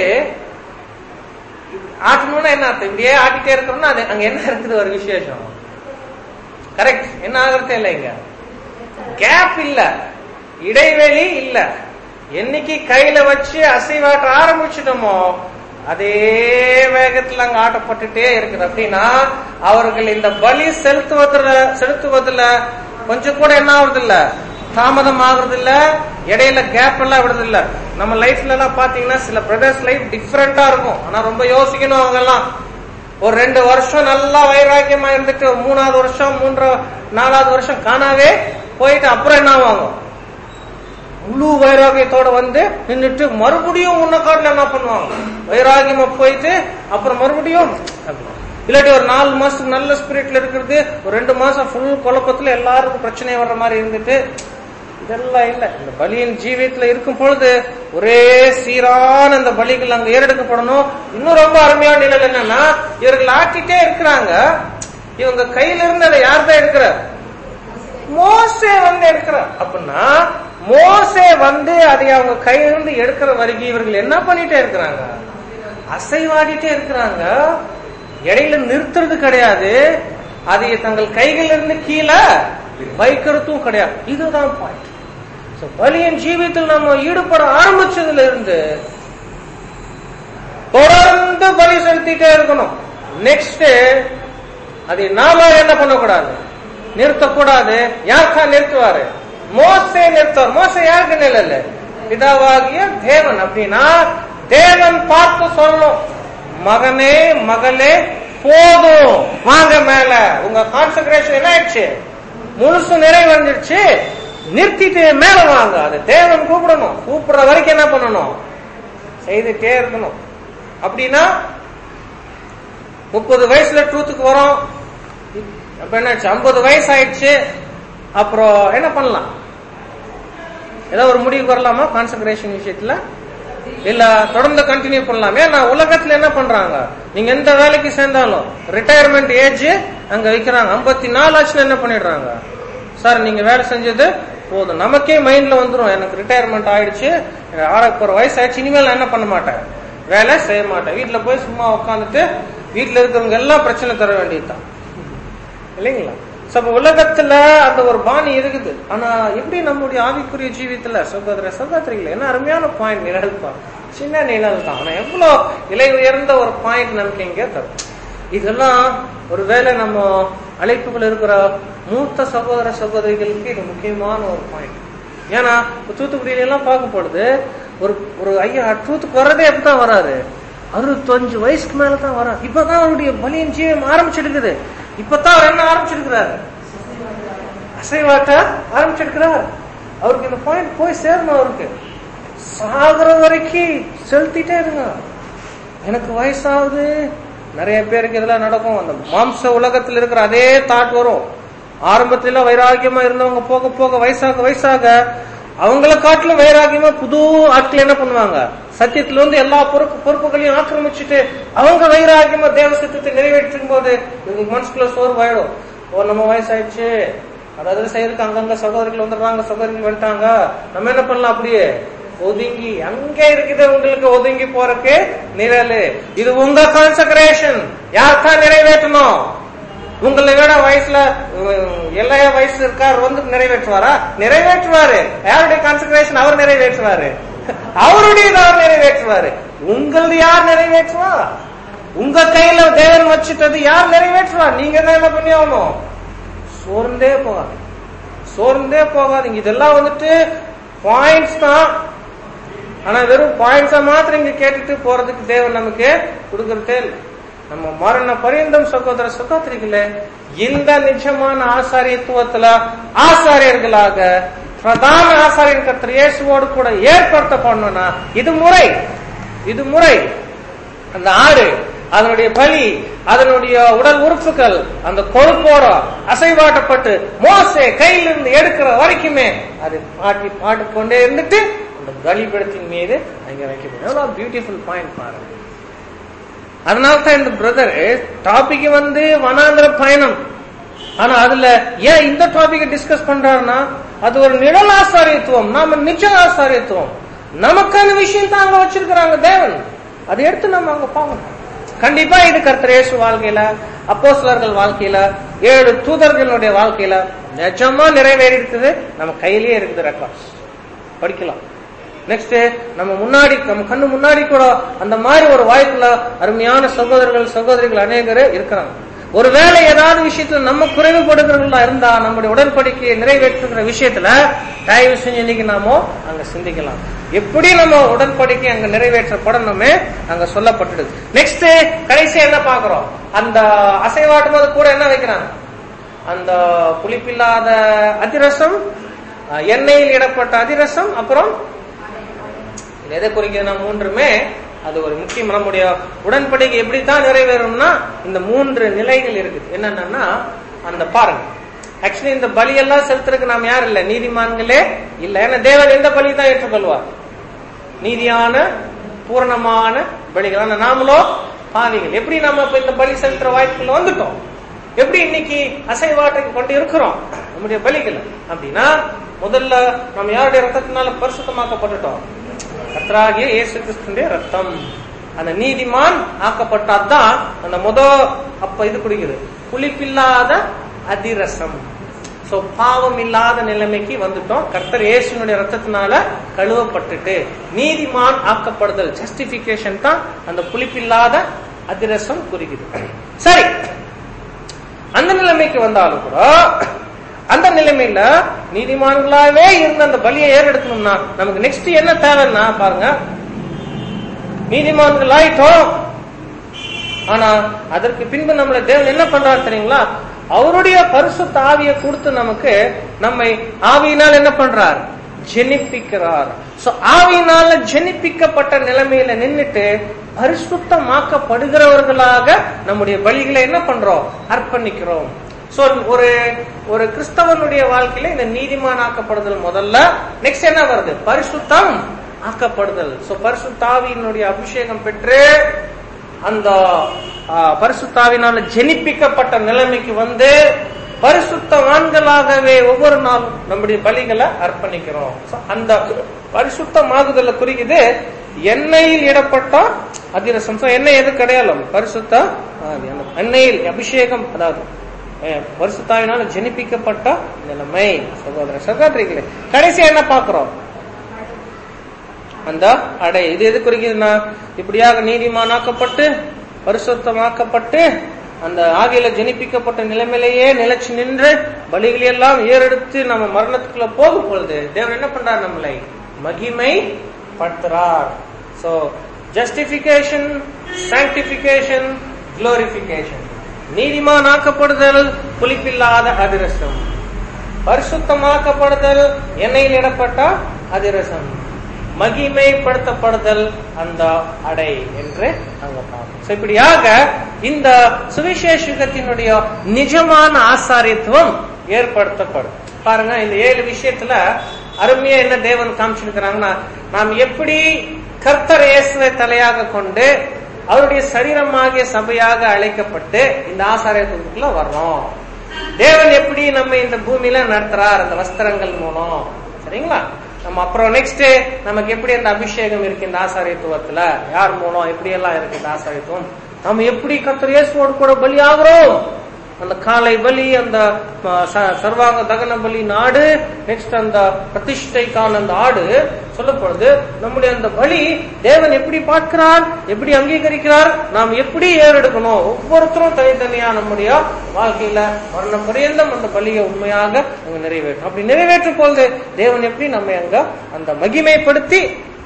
ஆட்டணும்னா என்ன அர்த்தம் இப்படியே ஆட்டிட்டே இருக்கணும்னா அது அங்க என்ன இருக்குது ஒரு விசேஷம் கரெக்ட் என்ன ஆகிறது இல்லை இங்க கேப் இல்ல இடைவெளி இல்ல என்னைக்கு கையில வச்சு அசைவாட்ட ஆரம்பிச்சிட்டோமோ அதே வேகத்துல அங்க ஆட்டப்பட்டுட்டே இருக்குது அப்படின்னா அவர்கள் இந்த பலி செலுத்துவதுல செலுத்துவதுல கொஞ்சம் கூட என்ன ஆகுறது இல்ல தாமதம் ஆகுறது இல்ல இடையில கேப் எல்லாம் விடுறது இல்ல நம்ம லைஃப்ல எல்லாம் பாத்தீங்கன்னா சில பிரதர்ஸ் லைஃப் டிஃப்ரெண்டா இருக்கும் ஆனா ரொம்ப யோசிக்கணும் அவங்க எல்லாம் ஒரு ரெண்டு வருஷம் நல்லா வைராக்கியமா இருந்துட்டு மூணாவது வருஷம் மூன்று நாலாவது வருஷம் காணாவே போயிட்டு அப்புறம் என்ன ஆவாங்க முழு வைராகியத்தோட வந்து நின்னுட்டு மறுபடியும் உன்ன காட்டுல என்ன பண்ணுவாங்க வைராகியமா போயிட்டு அப்புறம் மறுபடியும் அப்படி. இல்லாட்டி ஒரு நாலு மாசத்துக்கு நல்ல ஸ்பிரிட்ல இருக்கிறது ஒரு ரெண்டு மாசம் ஃபுல் குழப்பத்துல எல்லாருக்கும் பிரச்சனை வர்ற மாதிரி இருந்துட்டு இதெல்லாம் இல்ல இந்த பலியின் ஜீவியத்துல இருக்கும் பொழுது ஒரே சீரான இந்த பலிகள் அங்க ஏறெடுக்கப்படணும் இன்னும் ரொம்ப அருமையான நிலையில் என்னன்னா இவர்கள் ஆட்டிட்டே இருக்கிறாங்க இவங்க கையில இருந்து அதை யார் தான் எடுக்கிறார் மோசே வந்து எடுக்கிறார் அப்படின்னா மோசே வந்து அதை அவங்க கையிலிருந்து எடுக்கிற வரைக்கும் இவர்கள் என்ன பண்ணிட்டே இருக்கிறாங்க அசைவாடிட்டே இருக்கிறாங்க இடையில நிறுத்துறது கிடையாது அதை தங்கள் கைகளிலிருந்து கீழே வைக்கிறதும் கிடையாது இதுதான் பாயிண்ட் பலியின் ஜீவியத்தில் நம்ம ஈடுபட ஆரம்பிச்சதுல இருந்து தொடர்ந்து பலி செலுத்திட்டே இருக்கணும் நெக்ஸ்ட் அது நாம என்ன பண்ணக்கூடாது நிறுத்தக்கூடாது யாருக்கா நிறுத்துவாரு மோசே நிறுத்துவார் மோசே யாருக்கு நிழல் பிதாவாகிய தேவன் அப்படின்னா தேவன் பார்த்து சொல்லணும் மகனே மகளே போதும் வாங்க மேல உங்க கான்சன்ட்ரேஷன் என்ன ஆயிடுச்சு முழுசு நிறைவடைஞ்சிருச்சு நிறுத்திட்டு மேல வாங்க அது தேவன் கூப்பிடணும் கூப்பிடுற வரைக்கும் என்ன பண்ணணும் செய்துட்டே இருக்கணும் அப்படின்னா முப்பது வயசுல ட்ரூத்துக்கு வரோம் அப்ப என்னாச்சு ஐம்பது வயசு ஆயிடுச்சு அப்புறம் என்ன பண்ணலாம் ஏதோ ஒரு முடிவுக்கு வரலாமா கான்சன்ட்ரேஷன் விஷயத்துல இல்ல தொடர்ந்து கண்டினியூ பண்ணலாம் ஏன்னா உலகத்துல என்ன பண்றாங்க நீங்க எந்த வேலைக்கு சேர்ந்தாலும் ரிட்டையர்மெண்ட் ஏஜ் அங்க வைக்கிறாங்க ஐம்பத்தி நாலு ஆச்சுன்னா என்ன பண்ணிடுறாங்க சார் நீங்க வேலை செஞ்சது போதும் நமக்கே மைண்ட்ல வந்துரும் எனக்கு ரிட்டையர்மெண்ட் ஆயிடுச்சு எனக்கு ஆட போற வயசு ஆயிடுச்சு இனிமேல் நான் என்ன பண்ண மாட்டேன் வேலை செய்ய மாட்டேன் வீட்டுல போய் சும்மா உட்காந்துட்டு வீட்டுல இருக்கிறவங்க எல்லாம் பிரச்சனை தர வேண்டியதுதான் இல்லைங்களா So, அப்ப உலகத்துல அந்த ஒரு பாணி இருக்குது ஆனா எப்படி நம்முடைய ஆவிக்குரிய ஜீவித்துல சகோதர சகோதரிகள் என்ன அருமையான பாயிண்ட் நிழல் தான் சின்ன நிழல் தான் ஆனா எவ்வளவு விலை உயர்ந்த ஒரு பாயிண்ட் நமக்கு இங்க தரும் இதெல்லாம் ஒருவேளை நம்ம அழைப்புகள் இருக்கிற மூத்த சகோதர சகோதரிகளுக்கு இது முக்கியமான ஒரு பாயிண்ட் ஏன்னா இப்ப தூத்துக்குடியில எல்லாம் பார்க்க போடுது ஒரு ஒரு ஐயா ட்ரூத்துக்கு வர்றதே எப்பதான் வராரு அறுபத்தஞ்சு வயசுக்கு மேலதான் வர இப்பதான் அவருடைய பலியின் ஜீவம் ஆரம்பிச்சிருக்குது இப்பதான் அவர் என்ன ஆரம்பிச்சிருக்கிறாரு அசைவாட்ட ஆரம்பிச்சிருக்கிறார் அவருக்கு இந்த பாயிண்ட் போய் சேரணும் அவருக்கு சாகுற வரைக்கும் செலுத்திட்டே இருங்க எனக்கு வயசாகுது நிறைய பேருக்கு இதெல்லாம் நடக்கும் அந்த மாம்ச உலகத்தில் இருக்கிற அதே தாட் வரும் ஆரம்பத்துல வைராகியமா இருந்தவங்க போக போக வயசாக வயசாக அவங்கள காட்டிலும் வைராகியமா புது ஆட்கள் என்ன பண்ணுவாங்க சத்தியத்துல இருந்து எல்லா பொறுப்பு பொறுப்புகளையும் ஆக்கிரமிச்சுட்டு அவங்க வைராகியமா தேவ சத்தியத்தை நிறைவேற்றும் போது இவங்க மனசுக்குள்ள சோர்வாயிடும் ஓ நம்ம வயசாயிடுச்சு அதாவது செய்யறதுக்கு அங்கங்க சகோதரிகள் வந்துடுறாங்க சகோதரிகள் வந்துட்டாங்க நம்ம என்ன பண்ணலாம் அப்படியே ஒதுங்கி அங்க இருக்குது உங்களுக்கு ஒதுங்கி போறதுக்கு நிழல் இது உங்க கான்சக்ரேஷன் யார் தான் நிறைவேற்றணும் உங்களை விட வயசுல உம், எல்லைய வயசு இருக்கார் வந்து நிறைவேற்றுவாரா நிறைவேற்றுவாரு யாருடைய கான்சக்ரேஷன் அவர் நிறைவேற்றுவாரு அவருடைய அவர் நிறைவேற்றுவாரு உங்களது யார் நிறைவேற்றுவா உங்க கையில தேவன் வச்சுட்டது யார் நிறைவேற்றுவா நீங்க தான் என்ன பண்ணி ஆகணும் சோர்ந்தே போகாது சோர்ந்தே போகாதீங்க இதெல்லாம் வந்துட்டு பாயிண்ட்ஸ் தான் ஆனா வெறும் பாயிண்ட்ஸா மாத்திரம் இங்க கேட்டுட்டு போறதுக்கு தேவன் நமக்கு கொடுக்கறதே இல்லை நம்ம மரண பரியந்தம் சகோதர சகோதரிகளே இந்த நிஜமான ஆசாரியத்துவத்துல ஆசாரியர்களாக பிரதான ஆசாரியன் கர்த்தர் இயேசுவோடு கூட ஏற்படுத்தப்படணும்னா இது முறை இது முறை அந்த ஆடு அதனுடைய பலி அதனுடைய உடல் உறுப்புகள் அந்த கொழுப்போட அசைவாட்டப்பட்டு மோசே கையிலிருந்து எடுக்கிற வரைக்குமே அது பாட்டி பாட்டுக்கொண்டே இருந்துட்டு அந்த பலிபீடத்தின் மீது அங்க வைக்கப்படும் எவ்வளவு பியூட்டிஃபுல் பாயிண்ட் பாருங்க அதனால தான் இந்த பிரதர் டாபிக் வந்து வனாந்திர பயணம் ஆனா அதுல ஏன் இந்த டாபிக் டிஸ்கஸ் பண்றாருன்னா அது ஒரு நிழல் ஆசாரியத்துவம் நாம நிஜ ஆசாரியத்துவம் நமக்கான விஷயம் தான் அங்க வச்சிருக்கிறாங்க தேவன் அதை எடுத்து நம்ம அங்க பார்க்கணும் கண்டிப்பா இது கர்த்தர் இயேசு வாழ்க்கையில அப்போஸ்தலர்கள் வாழ்க்கையில ஏழு தூதர்களுடைய வாழ்க்கையில நிஜமா நிறைவேறி இருக்குது நம்ம கையிலேயே இருக்குது ரெக்கார்ட்ஸ் படிக்கலாம் நெக்ஸ்ட் நம்ம முன்னாடி நம்ம கண்ணு முன்னாடி கூட அந்த மாதிரி ஒரு வாய்ப்புல அருமையான சகோதரர்கள் சகோதரிகள் அநேகர் இருக்கிறாங்க ஒருவேளை ஏதாவது விஷயத்துல நம்ம குறைவுபடுகிறவர்களா இருந்தா நம்முடைய உடன்படிக்கையை நிறைவேற்றுகிற விஷயத்துல தயவு செஞ்சு இன்னைக்கு நாமோ அங்க சிந்திக்கலாம் எப்படி நம்ம உடன்படிக்கை அங்க நிறைவேற்றப்படணுமே அங்க சொல்லப்பட்டுடுது நெக்ஸ்ட் கடைசி என்ன பாக்குறோம் அந்த அசைவாட்டும் போது கூட என்ன வைக்கிறாங்க அந்த புளிப்பில்லாத அதிரசம் அஹ், எண்ணெயில் இடப்பட்ட அதிரசம் அப்புறம் இது எதை குறிக்கிறதுனா மூன்றுமே அது ஒரு முக்கியம் நம்முடைய உடன்படிக்கை எப்படித்தான் நிறைவேறும்னா இந்த மூன்று நிலைகள் இருக்குது என்னன்னா அந்த பாருங்க ஆக்சுவலி இந்த பலியெல்லாம் செலுத்துறதுக்கு நாம் யார் இல்ல நீதிமான்களே இல்ல ஏன்னா தேவன் எந்த பலி தான் ஏற்றுக்கொள்வார் நீதியான பூரணமான பலிகள் ஆனா நாமளோ பாவிகள் எப்படி நம்ம இப்ப இந்த பலி செலுத்துற வாய்ப்புகள் வந்துட்டோம் எப்படி இன்னைக்கு அசைவாட்டை கொண்டு இருக்கிறோம் நம்முடைய பலிகள் அப்படின்னா முதல்ல நம்ம யாருடைய ரத்தத்தினால பரிசுத்தமாக்கப்பட்டுட்டோம் கர்த்தராகிய இயேசு கிறிஸ்துடைய ரத்தம் அந்த நீதிமான் ஆக்கப்பட்டாதான் அந்த முத அப்ப இது குடிக்குது புளிப்பில்லாத அதிரசம் சோ பாவம் இல்லாத நிலைமைக்கு வந்துட்டோம் கர்த்தர் இயேசுனுடைய ரத்தத்தினால கழுவப்பட்டுட்டு நீதிமான் ஆக்கப்படுதல் ஜஸ்டிபிகேஷன் தான் அந்த புளிப்பில்லாத அதிரசம் குறிக்குது சரி அந்த நிலைமைக்கு வந்தாலும் கூட அந்த நிலைமையில நீதிமான்களாவே இருந்த அந்த பலியை ஏறெடுக்கணும்னா நமக்கு நெக்ஸ்ட் என்ன தேவைன்னா பாருங்க நீதிமான்கள் ஆயிட்டோம் ஆனா அதற்கு பின்பு நம்மள தேவன் என்ன பண்றாரு தெரியுங்களா அவருடைய பரிசுத்த ஆவியை கொடுத்து நமக்கு நம்மை ஆவியினால் என்ன பண்றார் ஜெனிப்பிக்கிறார் சோ ஆவியினால ஜெனிப்பிக்கப்பட்ட நிலைமையில நின்னுட்டு பரிசுத்தமாக்கப்படுகிறவர்களாக நம்முடைய பலிகளை என்ன பண்றோம் அர்ப்பணிக்கிறோம் சோ ஒரு ஒரு கிறிஸ்தவனுடைய வாழ்க்கையில இந்த நீதிமானாக்கப்படுதல் முதல்ல நெக்ஸ்ட் என்ன வருது பரிசுத்தம் ஆக்கப்படுதல் சோ பரிசுத்தாவியினுடைய அபிஷேகம் பெற்று அந்த ஆ, பரிசுத்தாவினால ஜெனிப்பிக்கப்பட்ட நிலைமைக்கு வந்து பரிசுத்தவான்களாகவே ஒவ்வொரு நாளும் நம்முடைய பலிகளை அர்ப்பணிக்கிறோம் So, அந்த பரிசுத்தமாகுதல குறிக்குது எண்ணெயில் இடப்பட்ட அதிரசம் So, எண்ணெய் எது கிடையாது பரிசுத்த ஆவி. அந்த எண்ணெயில் அபிஷேகம் அதாவது அஹ், பரிசுத்தாவினால ஜெனிப்பிக்கப்பட்ட நிலைமை சகோதர சகோதரிகளே கடைசி என்ன பார்க்கிறோம் அந்த அடை இது எது குறிக்குதுன்னா இப்படியாக நீதிமானாக்கப்பட்டு பரிசுத்தமாக்கப்பட்டு அந்த ஆவியில ஜெனிப்பிக்கப்பட்ட நிலைமையிலேயே நிலைச்சு நின்று பலிகளை எல்லாம் ஏறெடுத்து நம்ம மரணத்துக்குள்ள போகும் பொழுது தேவன் என்ன பண்றார் நம்மளை மகிமை படுத்துறார் சோ ஜஸ்டிபிகேஷன் சாங்டிபிகேஷன் குளோரிபிகேஷன் நீதிமானாக்கப்படுதல் புளிப்பில்லாத அதிரசம் பரிசுத்தமாக்கப்படுதல் எண்ணெயில் இடப்பட்ட அதிரசம் மகிமைப்படுத்தப்படுதல் அந்த அடை என்று அங்க பார்க்கிறோம் So, இப்படியாக இந்த சுவிசேஷகத்தினுடைய நிஜமான ஆசாரியத்துவம் ஏற்படுத்தப்படும் பாருங்க இந்த ஏழு விஷயத்துல அருமையா என்ன தேவன் காமிச்சிருக்கிறாங்கன்னா நாம் எப்படி கர்த்தர் இயேசுவை தலையாக கொண்டு அவருடைய சரீரமாகிய சபையாக அழைக்கப்பட்டு இந்த ஆசாரியத்துக்குள்ள வர்றோம் தேவன் எப்படி நம்ம இந்த பூமியில நடத்துறார் அந்த வஸ்திரங்கள் மூலம் சரிங்களா நம்ம அப்புறம் நெக்ஸ்ட் நமக்கு எப்படி அந்த அபிஷேகம் இருக்கு இந்த ஆசாரியத்துவத்துல யார் மூலம் எப்படி எல்லாம் இருக்கு இந்த ஆசாரியத்துவம் நம்ம எப்படி கர்த்தர் இயேசுவோடு கூட பலி ஆகிறோம் அந்த காலை பலி அந்த அஹ், ச- சர்வாங்க தகன பலி நாடு நெக்ஸ்ட் அந்த பிரதிஷ்டைக்கான அந்த ஆடு சொல்லப்படுது நம்முடைய அந்த பலி தேவன் எப்படி பார்க்கிறார் எப்படி அங்கீகரிக்கிறார் நாம் எப்படி ஏறெடுக்கணும் ஒவ்வொருத்தரும் தனித்தனியா நம்முடைய வாழ்க்கையில மரணம் பரியந்தம் அந்த பலியை உண்மையாக அங்க நிறைவேற்றும் அப்படி நிறைவேற்றும் பொழுது தேவன் எப்படி நம்ம அங்க அந்த மகிமைப்படுத்தி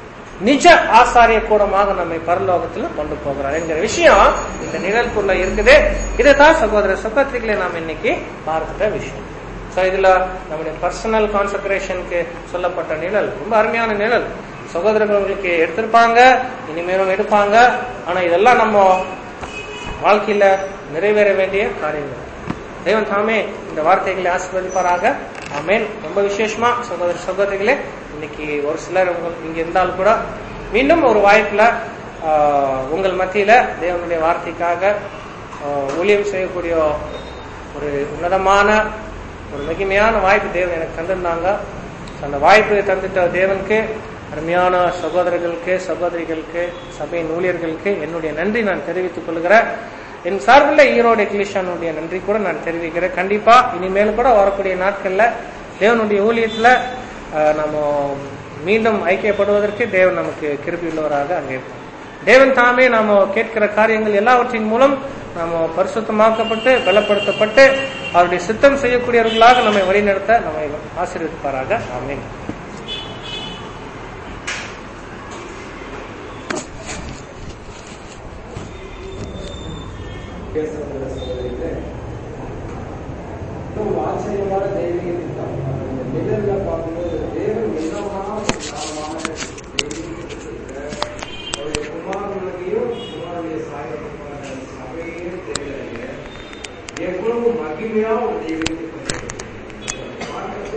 நிஜ ஆசாரிய கூடமாக நம்மை பரலோகத்துல கொண்டு போகிறார் என்கிற விஷயம் இந்த நிழலுக்குள்ள இருக்குது இதைத்தான் சகோதர சகோதரிகளை நாம் இன்னைக்கு பார்க்கிற விஷயம் சோ இதுல நம்முடைய பர்சனல் கான்சன்ட்ரேஷனுக்கு சொல்லப்பட்ட நிழல் ரொம்ப அருமையான நிழல் சகோதரர்கள் உங்களுக்கு எடுத்திருப்பாங்க இனிமேலும் எடுப்பாங்க ஆனா இதெல்லாம் நம்ம வாழ்க்கையில நிறைவேற வேண்டிய காரியங்கள் தேவன் தாமே இந்த வார்த்தைகளை ஆசீர்வதிப்பாராக ஆமென் ரொம்ப விசேஷமா சகோதர சகோதரிகளே இன்னைக்கு ஒரு சிலர் உங்க இங்க இருந்தாலும் கூட மீண்டும் ஒரு வாய்ப்புல ஆஹ், உங்கள் மத்தியில தேவனுடைய வார்த்தைக்காக ஆஹ், ஊழியம் செய்யக்கூடிய ஒரு உன்னதமான ஒரு மகிமையான வாய்ப்பு தேவன் எனக்கு தந்திருந்தாங்க அந்த வாய்ப்பு தந்துட்ட தேவனுக்கு அருமையான சகோதரர்களுக்கு சகோதரிகளுக்கு சபையின் ஊழியர்களுக்கு என்னுடைய நன்றி நான் தெரிவித்துக் கொள்கிறேன் என் சார்பில் ஈரோடு எக்லிஷனுடைய நன்றி கூட நான் தெரிவிக்கிறேன் கண்டிப்பா இனிமேல் கூட வரக்கூடிய நாட்கள்ல தேவனுடைய ஊழியத்துல அஹ், நம்ம மீண்டும் ஐக்கியப்படுவதற்கு தேவன் நமக்கு கிருபி உள்ளவராக அங்கே இருப்பார். தேவன் தாமே நாம கேட்கிற காரியங்கள் எல்லாவற்றின் மூலம் நாம பரிசுத்தமாக்கப்பட்டு பலப்படுத்தப்பட்டு அவருடைய சித்தம் செய்யக்கூடியவர்களாக நம்மை வழிநடத்த நம்மை ஆசீர்வதிப்பாராக ஆமென்
பேசுகிற சகோதரிகளே, இன்னும் ஆச்சரியமான தெய்வீக திட்டம். அந்த நிழல்ல பார்க்கும்போது தேவன் என்னமான ஒரு காலமான தெய்வீக திட்டத்துல அவருடைய குமாரனையும் குமாரனுடைய சாயப்பட்ட சபையையும் தேவையாக எவ்வளவு மகிமையா ஒரு தெய்வீக திட்டம்